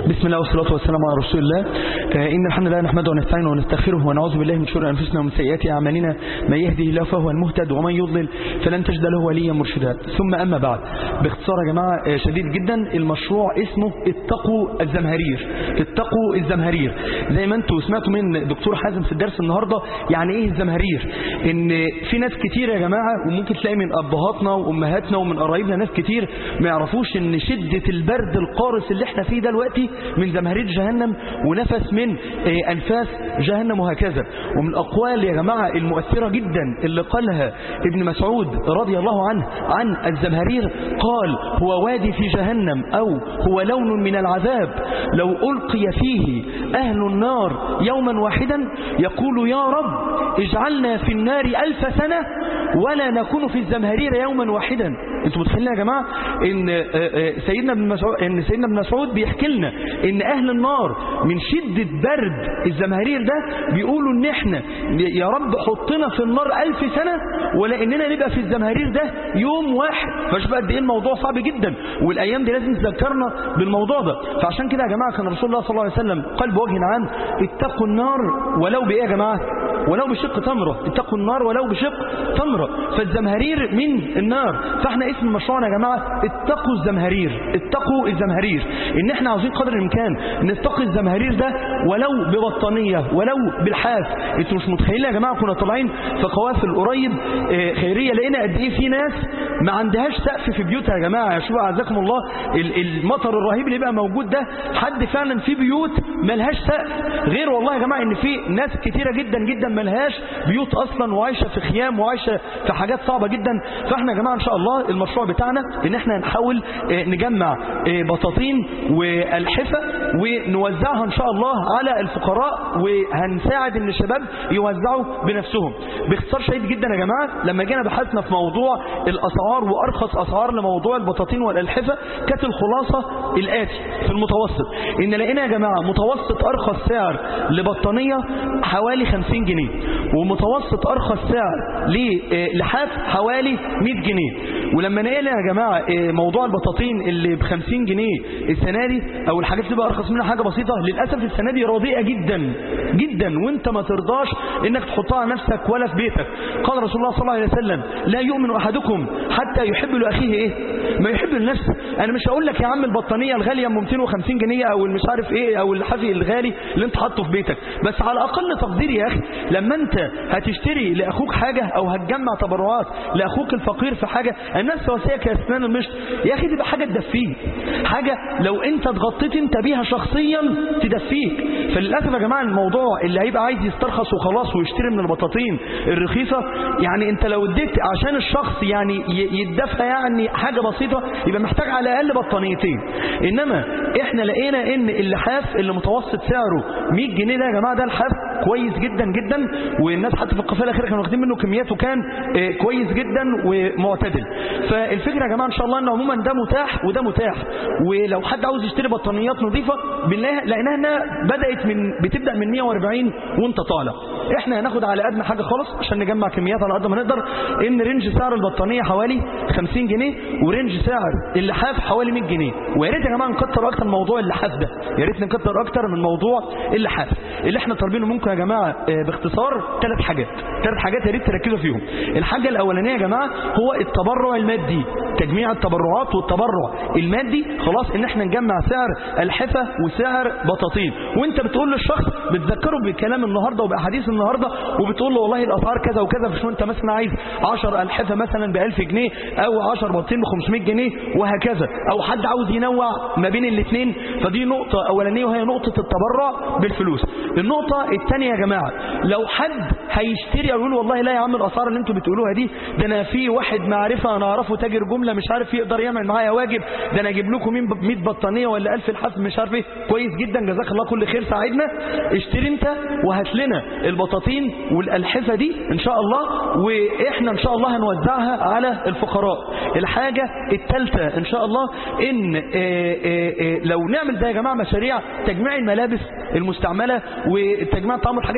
بسم الله والصلاة والسلام على رسول الله آه، إن الحمد لله نحمده ونستعينه ونستغفره ونعوذ بالله من شرور أنفسنا ومن سيئات أعمالنا من يهده الله فهو المهتد ومن يضلل فلن تجد له وليا مرشدا ثم أما بعد باختصار يا جماعة آه، شديد جدا المشروع اسمه اتقوا الزمهرير اتقوا الزمهرير زي ما انتم سمعتوا من دكتور حازم في الدرس النهاردة يعني ايه الزمهرير ان في ناس كتير يا جماعة وممكن تلاقي من أبهاتنا وأمهاتنا ومن قرايبنا ناس كتير ما يعرفوش ان شدة البرد القارس اللي احنا فيه دلوقتي من زمهرير جهنم ونفس من آه، أنفاس جهنم وهكذا ومن الأقوال يا جماعة المؤثرة جدا اللي قالها ابن مسعود رضي الله عنه عن الزمهرير قال هو وادي في جهنم أو هو لون من العذاب لو ألقي فيه أهل النار يوما واحدا يقول يا رب اجعلنا في النار ألف سنة ولا نكون في الزمهرير يوما واحدا انتوا متخيلين يا جماعة ان آه، آه، سيدنا ابن مسعود ان سيدنا ابن مسعود بيحكي لنا ان اهل النار من شدة برد الزمهرير ده بيقولوا ان احنا يا رب حطنا في النار ألف سنة ولا اننا نبقى في الزمهرير ده يوم واحد فشوف قد ايه الموضوع صعب جدا والايام دي لازم تذكرنا بالموضوع ده فعشان كده يا جماعة كان رسول الله صلى الله عليه وسلم قال بوجه عام اتقوا النار ولو بايه يا جماعة ولو بشق تمرة اتقوا النار ولو بشق تمرة فالزمهرير من النار فاحنا اسم مشروعنا يا جماعة اتقوا الزمهرير اتقوا الزمهرير ان احنا عاوزين قدر الامكان نتقي الزمهرير ده ولو ببطانية ولو بالحاف انتوا مش متخيلين يا جماعة كنا طالعين في قوافل قريب اه، خيرية لقينا قد ايه في ناس ما عندهاش سقف في بيوتها يا جماعة شوفوا اعزكم الله ال- المطر الرهيب اللي بقى موجود ده حد فعلا في بيوت ملهاش سقف غير والله يا جماعة ان في ناس كتيرة جدا جدا ملهاش بيوت اصلا وعايشة في خيام وعايشة في حاجات صعبة جدا فاحنا يا جماعة ان شاء الله المشروع بتاعنا ان احنا نحاول اه، نجمع اه، بطاطين والحفة ونوزعها ان شاء الله على الفقراء وهنساعد ان الشباب يوزعوا بنفسهم باختصار شديد جدا يا جماعة لما جينا بحثنا في موضوع الاسعار وارخص اسعار لموضوع البطاطين والالحفة كانت الخلاصة الاتي في المتوسط ان لقينا يا جماعة متوسط ارخص سعر لبطانية حوالي 50 جنيه ومتوسط ارخص سعر للحاف حوالي 100 جنيه ولما نقلنا يا جماعة آه، موضوع البطاطين اللي ب 50 جنيه السنة دي او الحاجات اللي بقى ارخص منها حاجة بسيطة للأسف السنة دي رديئة جدا جدا وانت ما ترضاش انك تحطها على نفسك ولا في بيتك قال رسول الله صلى الله عليه وسلم لا يؤمن احدكم حتى يحب لاخيه ايه ما يحب لنفسه انا مش هقول لك يا عم البطانية الغالية ب 250 جنيه او المش عارف ايه او الحفي الغالي اللي انت حاطه في بيتك بس على اقل تقدير يا اخي لما انت هتشتري لاخوك حاجة او هتجمع تبرعات لاخوك الفقير في حاجة الناس سواسية كاسنان المشط يا اخي تبقى حاجة تدفيه حاجة لو انت اتغطيت انت بيها شخصيا تدفيك فللاسف يا جماعة الموضوع اللي هيبقى عايز يسترخص وخلاص ويشتري من البطاطين الرخيصة يعني انت لو اديت عشان الشخص يعني ي- يتدفى يعني حاجة بسيطة يبقى محتاج على الاقل بطانيتين انما احنا لقينا ان اللحاف اللي متوسط سعره 100 جنيه ده يا جماعة ده لحاف كويس جدا جدا والناس حتى في القافله الاخيره كانوا واخدين منه كميات وكان آه، كويس جدا ومعتدل فالفكره يا جماعه ان شاء الله ان عموما ده متاح وده متاح ولو حد عاوز يشتري بطانيات نظيفه بنلاقيها لقيناها انها بدات من بتبدا من 140 وانت طالع احنا هناخد على قدنا حاجه خالص عشان نجمع كميات على قد ما نقدر ان رينج سعر البطانيه حوالي 50 جنيه ورينج سعر اللحاف حوالي 100 جنيه ويا ريت يا جماعه نكتر اكتر موضوع اللحاف ده يا ريت نكتر اكتر من موضوع اللحاف اللي احنا طالبينه منكم يا جماعه آه، باختصار ثلاث حاجات ثلاث حاجات يا ريت تركزوا فيهم الحاجه الاولانيه يا جماعه هو التبرع المادي تجميع التبرعات والتبرع المادي خلاص ان احنا نجمع سعر الحفه وسعر بطاطين وانت بتقول للشخص بتذكره بكلام النهارده وباحاديث النهارده وبتقول له والله الاسعار كذا وكذا مش انت مثلا عايز 10 الحفه مثلا ب 1000 جنيه او 10 بطاطين ب 500 جنيه وهكذا او حد عاوز ينوع ما بين الاثنين فدي نقطه اولانيه وهي نقطه التبرع بالفلوس النقطه الثانيه يا جماعه لو حد هيشتري او يقول والله لا يا عم الاسعار اللي انتوا بتقولوها دي ده انا في واحد معرفه انا اعرفه تاجر جمله مش عارف يقدر يعمل معايا واجب ده انا اجيب لكم 100 بطانيه ولا 1000 الحف مش عارف ايه كويس جدا جزاك الله كل خير ساعدنا اشتري انت وهات لنا البطاطين والالحفه دي ان شاء الله واحنا ان شاء الله هنوزعها على الفقراء الحاجه الثالثه ان شاء الله ان آه، آه، آه، لو نعمل ده يا جماعه مشاريع تجميع الملابس المستعمله وتجميع طعام الحاجات اللي احنا نعملها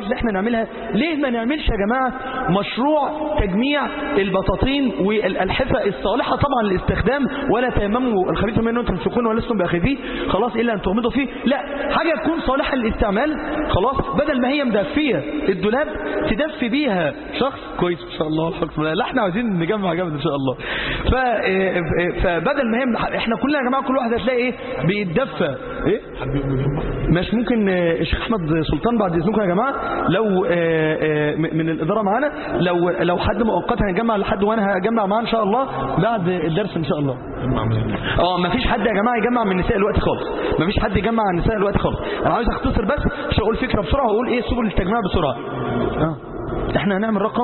نعملها ليه ما نعملش يا جماعة مشروع تجميع البطاطين والألحفة الصالحة طبعا للاستخدام ولا تيمموا الخبيث منه تنفقون ولستم باخذيه خلاص إلا أن تغمضوا فيه لا حاجة تكون صالحة للاستعمال خلاص بدل ما هي مدفية الدولاب تدفي بيها شخص كويس ان شاء الله الحمد لله لا احنا عايزين نجمع جامد ان شاء الله ف فبدل ما هي احنا كلنا يا جماعه كل واحد هتلاقي ايه بيتدفى ايه مش ممكن آه، الشيخ احمد سلطان بعد اذنكم يا جماعه لو آه، آه، م- من الاداره معانا لو لو حد مؤقتا هيجمع لحد وانا هجمع معاه ان شاء الله بعد الدرس ان شاء الله اه ما فيش حد يا جماعه يجمع من النساء الوقت خالص ما فيش حد يجمع عن النساء الوقت خالص انا عايز اختصر بس مش هقول فكره بسرعه واقول ايه سبل التجميع بسرعه اه احنا هنعمل رقم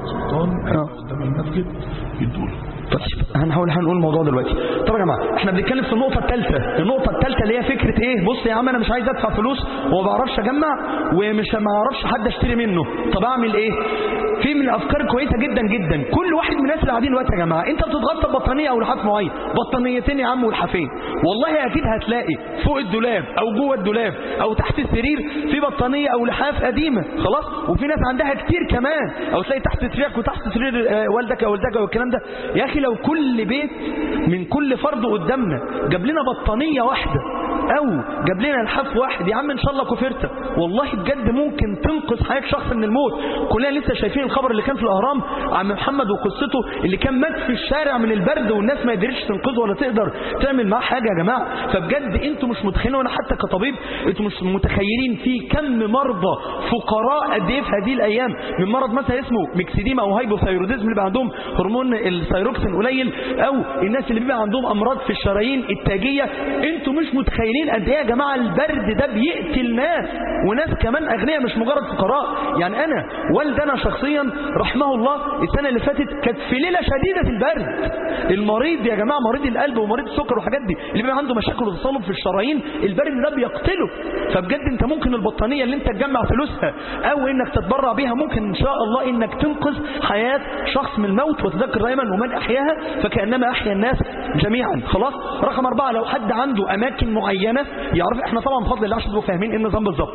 اه قدام المسجد يدول طيب هنحاول هنقول الموضوع دلوقتي طب يا جماعه احنا بنتكلم في النقطه الثالثه النقطه الثالثه اللي هي فكره ايه بص يا عم انا مش عايز ادفع فلوس وما بعرفش اجمع ومش ما اعرفش حد اشتري منه طب اعمل ايه في من الافكار كويسه جدا جدا كل واحد من الناس اللي قاعدين دلوقتي يا جماعه انت بتتغطى ببطانيه او لحاف معين بطانيتين يا عم والحافين والله اكيد هتلاقي فوق الدولاب او جوه الدولاب او تحت السرير في بطانيه او لحاف قديمه خلاص وفي ناس عندها كتير كمان او تلاقي تحت سريرك وتحت سرير آه، والدك او والدك والكلام ده يا اخي لو كل بيت من كل فرد قدامنا جاب لنا بطانيه واحده او جاب لنا لحاف واحد يا عم ان شاء الله كفرت والله بجد ممكن تنقذ حياه شخص من الموت كلنا لسه شايفين الخبر اللي كان في الاهرام عم محمد وقصته اللي كان مات في الشارع من البرد والناس ما قدرتش تنقذه ولا تقدر تعمل معاه حاجه يا جماعه فبجد انتوا مش متخيلين وانا حتى كطبيب انتوا مش متخيلين في كم مرضى فقراء قد ايه في هذه الايام من مرض مثلا اسمه ميكسيديما او هايبوثايروديزم اللي بيبقى عندهم هرمون الثايروكسين قليل او الناس اللي بيبقى عندهم امراض في الشرايين التاجيه انتوا مش متخيلين قد ايه يا جماعه البرد ده بيقتل ناس وناس كمان اغنياء مش مجرد فقراء يعني انا والدنا شخصيا رحمه الله السنه اللي فاتت كانت في ليله شديده البرد المريض يا جماعه مريض القلب ومريض السكر والحاجات دي اللي بيبقى عنده مشاكل وتصلب في الشرايين البرد ده بيقتله فبجد انت ممكن البطانيه اللي انت تجمع فلوسها او انك تتبرع بيها ممكن ان شاء الله انك تنقذ حياه شخص من الموت وتذكر دايما ومن احياها فكانما احيا الناس جميعا خلاص رقم أربعة لو حد عنده اماكن معينه يعرف احنا طبعا بفضل الله عشان تبقوا فاهمين ايه النظام بالظبط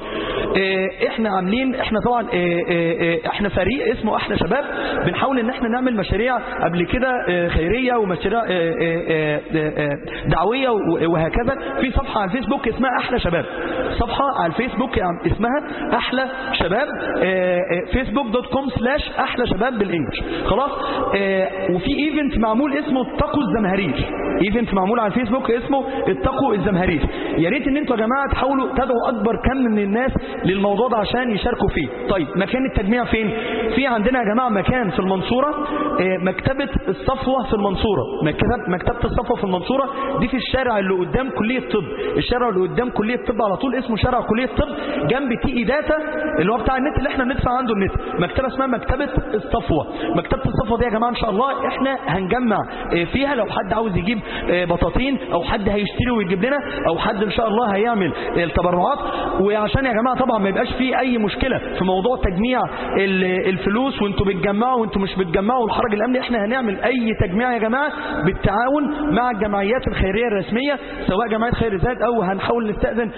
اه احنا عاملين احنا طبعا اه اه اه احنا فريق اسمه احلى شباب بنحاول ان احنا نعمل مشاريع قبل كده اه خيريه ومشاريع اه اه اه اه دعويه وهكذا في صفحه على الفيسبوك اسمها احلى شباب صفحه على الفيسبوك اسمها احلى شباب فيسبوك دوت كوم سلاش احلى شباب بالانجلش خلاص اه وفي ايفنت معمول اسمه اتقوا الزمهرير ايفنت معمول على الفيسبوك اسمه اتقوا الزمهرير يا ريت ان انتوا يا جماعه تحاولوا تدعوا اكبر كم من الناس للموضوع ده عشان يشاركوا فيه طيب مكان التجميع فين في عندنا يا جماعه مكان في المنصوره اه مكتبه الصفوه في المنصوره مكتبه مكتبه الصفوه في المنصوره دي في الشارع اللي قدام كليه الطب الشارع اللي قدام كليه الطب على طول اسمه شارع كليه الطب جنب تي اي داتا اللي هو بتاع النت اللي احنا بندفع عنده النت مكتبه اسمها مكتبه الصفوه مكتبه الصفوه دي يا جماعه ان شاء الله احنا هنجمع اه فيها لو حد عاوز يجيب اه بطاطين او حد هيشتري ويجيب لنا او حد ان شاء الله هيعمل اه التبرعات وعشان يا جماعه طبعا ما يبقاش في اي مشكله في موضوع تجميع الفلوس وانتوا بتجمعوا وانتوا مش بتجمعوا والحرج الامني احنا هنعمل اي تجميع يا جماعه بالتعاون مع الجمعيات الخيريه الرسميه سواء جمعيه خير ذات او هنحاول نستاذن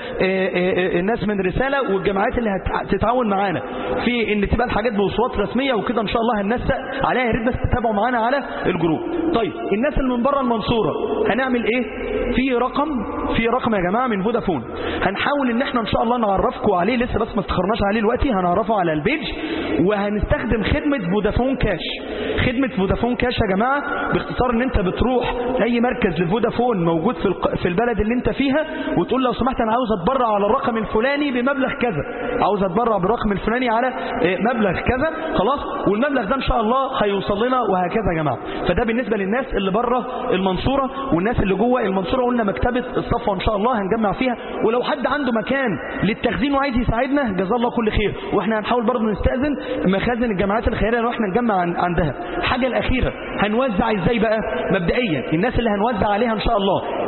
الناس من رساله والجمعيات اللي هتتعاون معانا في ان تبقى الحاجات بوصوات رسميه وكده ان شاء الله هننسق عليها يا ريت بس تتابعوا معانا على الجروب طيب الناس اللي من بره المنصوره هنعمل ايه في رقم في رقم يا جماعه من فودافون هنحاول ان احنا ان شاء الله نعرفكم عليه لسه بس ما استخرناش عليه دلوقتي هنعرفه على البيج وهنستخدم خدمه فودافون كاش خدمه فودافون كاش يا جماعه باختصار ان انت بتروح اي مركز لفودافون موجود في في البلد اللي انت فيها وتقول لو سمحت انا عاوز اتبرع على الرقم الفلاني بمبلغ كذا عاوز اتبرع بالرقم الفلاني على مبلغ كذا خلاص والمبلغ ده ان شاء الله هيوصل لنا وهكذا يا جماعه فده بالنسبه للناس اللي بره المنصوره والناس اللي جوه المنصوره قلنا مكتبه الصفوه ان شاء الله هنجمع فيها ولو حد عنده مكان للتخزين وعايز يساعدنا جزاه الله كل خير واحنا هنحاول برضه نستاذن مخازن الجامعات الخيريه اللي احنا نجمع عندها الحاجه الاخيره هنوزع ازاي بقى مبدئيا الناس اللي هنوزع عليها ان شاء الله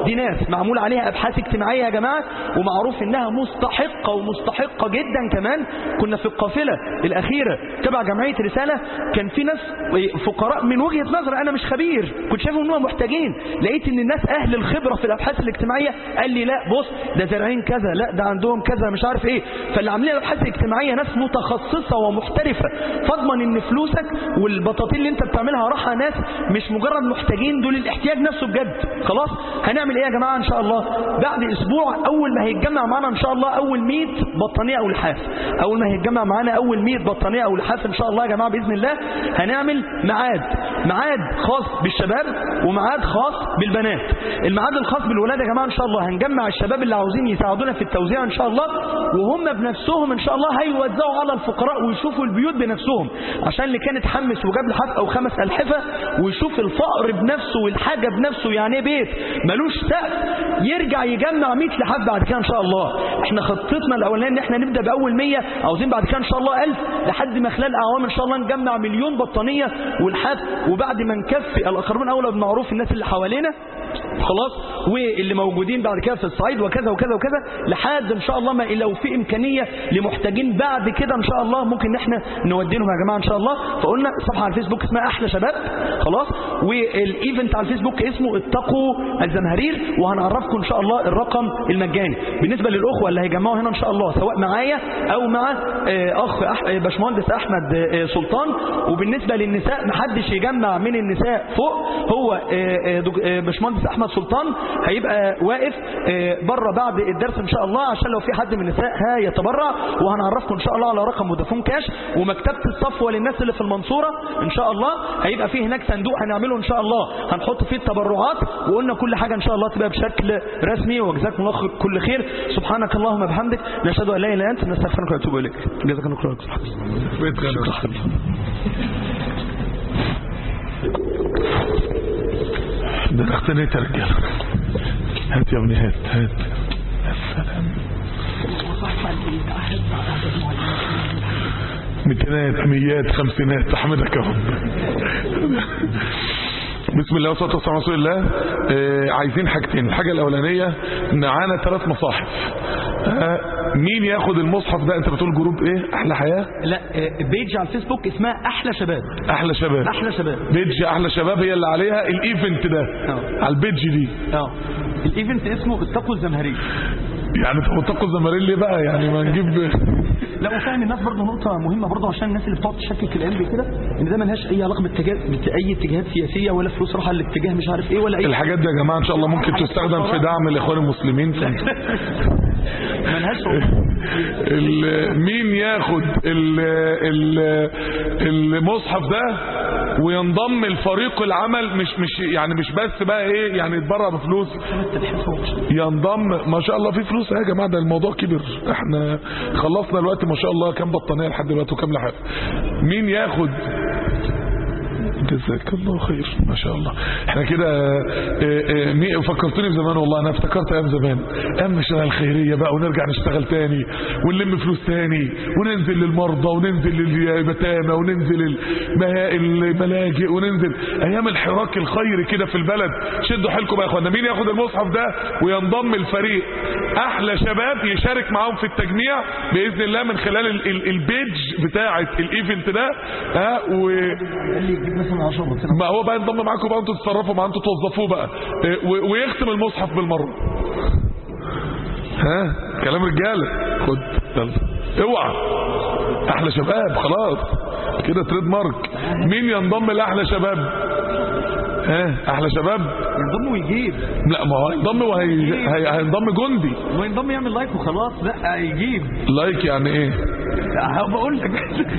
دي ناس معمول عليها ابحاث اجتماعيه يا جماعه ومعروف انها مستحقه ومستحقه جدا كمان كنا في القافله الاخيره تبع جمعيه رساله كان في ناس فقراء من وجهه نظر انا مش خبير كنت شايفهم انهم محتاجين لقيت ان الناس اهل الخبره في الابحاث الاجتماعيه قال لي لا بص ده زارعين كذا لا ده عندهم كذا مش عارف ايه فاللي عاملين الابحاث الاجتماعيه ناس متخصصه ومحترفه فاضمن ان فلوسك والبطاطين اللي انت بتعملها راحه ناس مش مجرد محتاجين دول الاحتياج نفسه بجد خلاص هنعمل ايه يا جماعه ان شاء الله بعد اسبوع اول ما هيتجمع معانا ان شاء الله اول 100 بطانيه او لحاف اول ما هيتجمع معانا اول 100 بطانيه او لحاف ان شاء الله يا جماعه باذن الله هنعمل ميعاد ميعاد خاص بالشباب وميعاد خاص بالبنات الميعاد الخاص بالولاد يا جماعه ان شاء الله هنجمع الشباب اللي عاوزين يساعدونا في التوزيع ان شاء الله وهم بنفسهم ان شاء الله هيوزعوا على الفقراء ويشوفوا البيوت بنفسهم عشان اللي كان اتحمس وجاب لحاف او خمس الحفه ويشوف الفقر بنفسه والحاجه بنفسه يعني ايه بيت ملوش سقف يرجع يجمع 100 لحاف بعد كده ان شاء الله احنا خطتنا الاولانيه ان احنا نبدا باول 100 عاوزين بعد كده ان شاء الله 1000 لحد ما خلال اعوام ان شاء الله نجمع مليون بطانيه والحاف وبعد ما نكفي الاقربون اولى بالمعروف الناس اللي حوالينا خلاص واللي موجودين بعد كده في الصعيد وكذا وكذا وكذا لحد ان شاء الله ما لو في امكانيه لمحتاجين بعد كده ان شاء الله ممكن ان احنا نودي لهم يا جماعه ان شاء الله فقلنا صفحه على الفيسبوك اسمها احلى شباب خلاص والايفنت على الفيسبوك اسمه اتقوا الزمهرير وهنعرفكم ان شاء الله الرقم المجاني بالنسبه للاخوه اللي هيجمعوا هنا ان شاء الله سواء معايا او مع آه، اخ أح- آه، باشمهندس احمد آه، سلطان وبالنسبه للنساء محدش يجمع من النساء فوق هو آه، آه، دك- آه، باشمهندس احمد سلطان هيبقى واقف آه، بره بعد الدرس ان شاء الله عشان لو في حد من النساء هيتبرع وهنعرفكم ان شاء الله على رقم فودافون كاش ومكتبه الصفوه للناس اللي في المنصوره ان شاء الله هيبقى فيه هناك صندوق هنعمله ان شاء الله هنحط فيه التبرعات وقلنا كل حاجه ان شاء الله تبقى بشكل رسمي وجزاكم الله كل خير سبحانك اللهم وبحمدك نشهد ان لا اله الا انت نستغفرك ونتوب اليك جزاك الله خير بيت غنى. ده انا اقتنيت يا رجاله هات يا ابني هات هات يا سلام ميتينات ميات خمسينات احمدك يا رب بسم الله والصلاه والسلام على رسول الله آه عايزين حاجتين الحاجه الاولانيه معانا ثلاث مصاحف آه مين ياخد المصحف ده انت بتقول جروب ايه احلى حياه لا آه، بيج على الفيسبوك اسمها احلى شباب احلى شباب احلى شباب بيدج احلى شباب هي اللي عليها الايفنت ده اه. على البيدج دي اه الايفنت اسمه اتقوا الزمهرير يعني طب اتقوا الزمارين ليه بقى يعني ما نجيب لا وفاهم الناس برضه نقطة مهمة برضه عشان الناس اللي بتقعد تشكك الأيام دي كده إن ده ملهاش أي علاقة باتجاه بأي اتجاهات سياسية ولا فلوس رايحة لاتجاه مش عارف إيه ولا أي الحاجات دي يا جماعه ان شاء الله ممكن تستخدم في دعم الاخوان المسلمين فانتوا ملهاش ال- مين ياخد ال- ال- المصحف ده وينضم لفريق العمل مش مش يعني مش بس بقى ايه يعني يتبرع بفلوس ينضم ما شاء الله في فلوس يا جماعه ده الموضوع كبر احنا خلصنا الوقت ما شاء الله كام بطانيه لحد دلوقتي وكام لحاف مين ياخد جزاك الله خير ما شاء الله احنا كده آه، آه، مي- فكرتوني بزمان والله انا افتكرت ايام زمان ايام نشتغل الخيريه بقى ونرجع نشتغل تاني ونلم فلوس تاني وننزل للمرضى وننزل لليتامى وننزل المها- الملاجئ وننزل ايام الحراك الخيري كده في البلد شدوا حيلكم بقى يا اخوانا مين ياخد المصحف ده وينضم الفريق احلى شباب يشارك معاهم في التجميع باذن الله من خلال ال- ال- البيج بتاعه الايفنت ده ها و اللي يجيب مثلا 10 بطانية ما هو بقى ينضم معاكم بقى انتوا تتصرفوا معاه انتوا توظفوه بقى اه، و- ويختم المصحف بالمره ها كلام رجاله خد يلا اوعى احلى شباب خلاص كده تريد مارك مين ينضم لاحلى شباب ها احلى شباب ينضم ويجيب لا ما هو هينضم وهي هي- هينضم جندي ما ينضم يعمل لايك وخلاص لا يجيب لايك يعني ايه بقول لك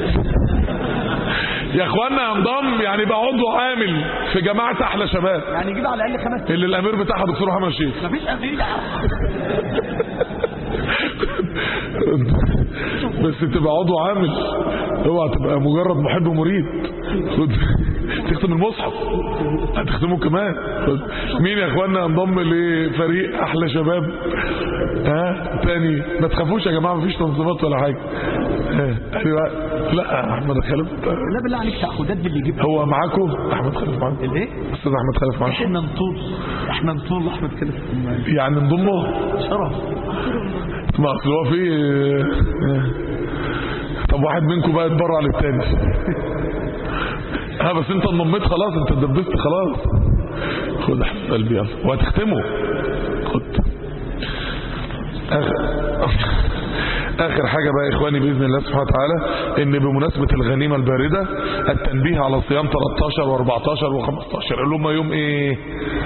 يا اخوانا ينضم يعني يبقى عضو عامل في جماعه احلى شباب يعني يجيب على الأقل خمس اللي الامير بتاعها دكتور محمد الشيخ مفيش أمير بس تبقى عضو عامل اوعى تبقى مجرد محب مريد خد تختم المصحف هتختمه كمان خد. مين يا اخوانا ينضم لفريق احلى شباب ها تاني ما تخافوش يا جماعه مفيش تنظيمات ولا حاجه آه، ايوه لا احمد خالد لا بالله عليك تعهدات باللي يجيب هو معاكم احمد خالد معاكم الايه استاذ احمد خالد معاكم احنا نطول احنا نطول احمد كده يعني نضمه شرف ما اصل هو في آه. طب واحد منكم بقى يتبرع للتاني ها بس انت انضميت خلاص انت اتدبست خلاص خد يا حبيب قلبي يلا وهتختمه خد اخر اخر حاجة بقى يا اخواني باذن الله سبحانه وتعالى ان بمناسبة الغنيمة الباردة التنبيه على صيام 13 و14 و15 اللي هم يوم ايه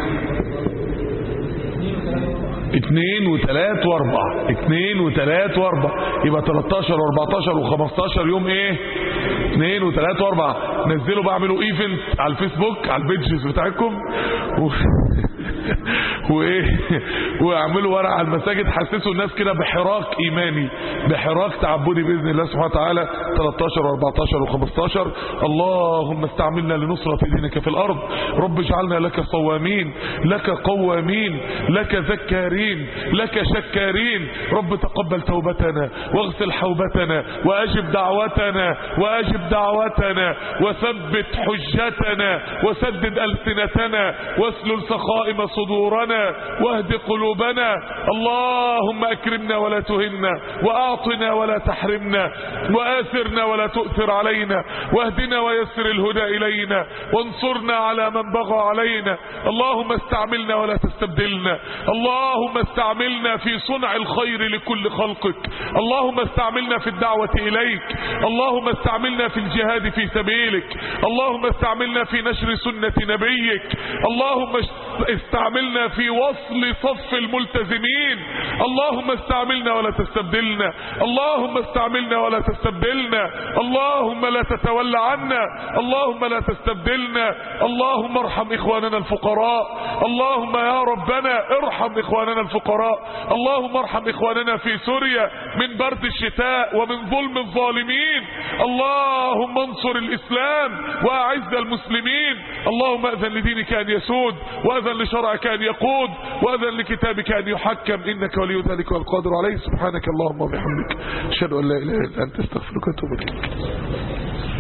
اثنين وثلاث واربع اثنين وثلاث واربع يبقى 13 و14 و15 يوم ايه اثنين وثلاث واربع نزلوا بعملوا ايفنت على الفيسبوك على البيجز بتاعتكم و... وايه واعملوا ورق على المساجد حسسوا الناس كده بحراك ايماني بحراك تعبدي باذن الله سبحانه وتعالى 13 و14 و15 اللهم استعملنا لنصرة دينك في الارض رب اجعلنا لك صوامين لك قوامين لك ذكارين لك شكارين رب تقبل توبتنا واغسل حوبتنا واجب دعوتنا واجب دعوتنا وثبت حجتنا وسدد السنتنا واسلل سخائم صدورنا واهد قلوبنا اللهم اكرمنا ولا تهنا واعطنا ولا تحرمنا واثرنا ولا تؤثر علينا واهدنا ويسر الهدى الينا وانصرنا على من بغى علينا اللهم استعملنا ولا تستبدلنا اللهم استعملنا في صنع الخير لكل خلقك اللهم استعملنا في الدعوة اليك اللهم استعملنا في الجهاد في سبيلك اللهم استعملنا في نشر سنة نبيك اللهم استعملنا في وصل صف الملتزمين اللهم استعملنا ولا تستبدلنا اللهم استعملنا ولا تستبدلنا اللهم لا تتولى عنا اللهم لا تستبدلنا اللهم ارحم اخواننا الفقراء اللهم يا ربنا ارحم اخواننا الفقراء اللهم ارحم اخواننا في سوريا من برد الشتاء ومن ظلم الظالمين اللهم انصر الاسلام واعز المسلمين اللهم اذن لدينك ان يسود واذن لشرعك ان يقود واذن لكتابك ان يحكم انك ولي ذلك والقادر عليه سبحانك اللهم وبحمدك اشهد ان لا اله الا انت استغفرك واتوب اليك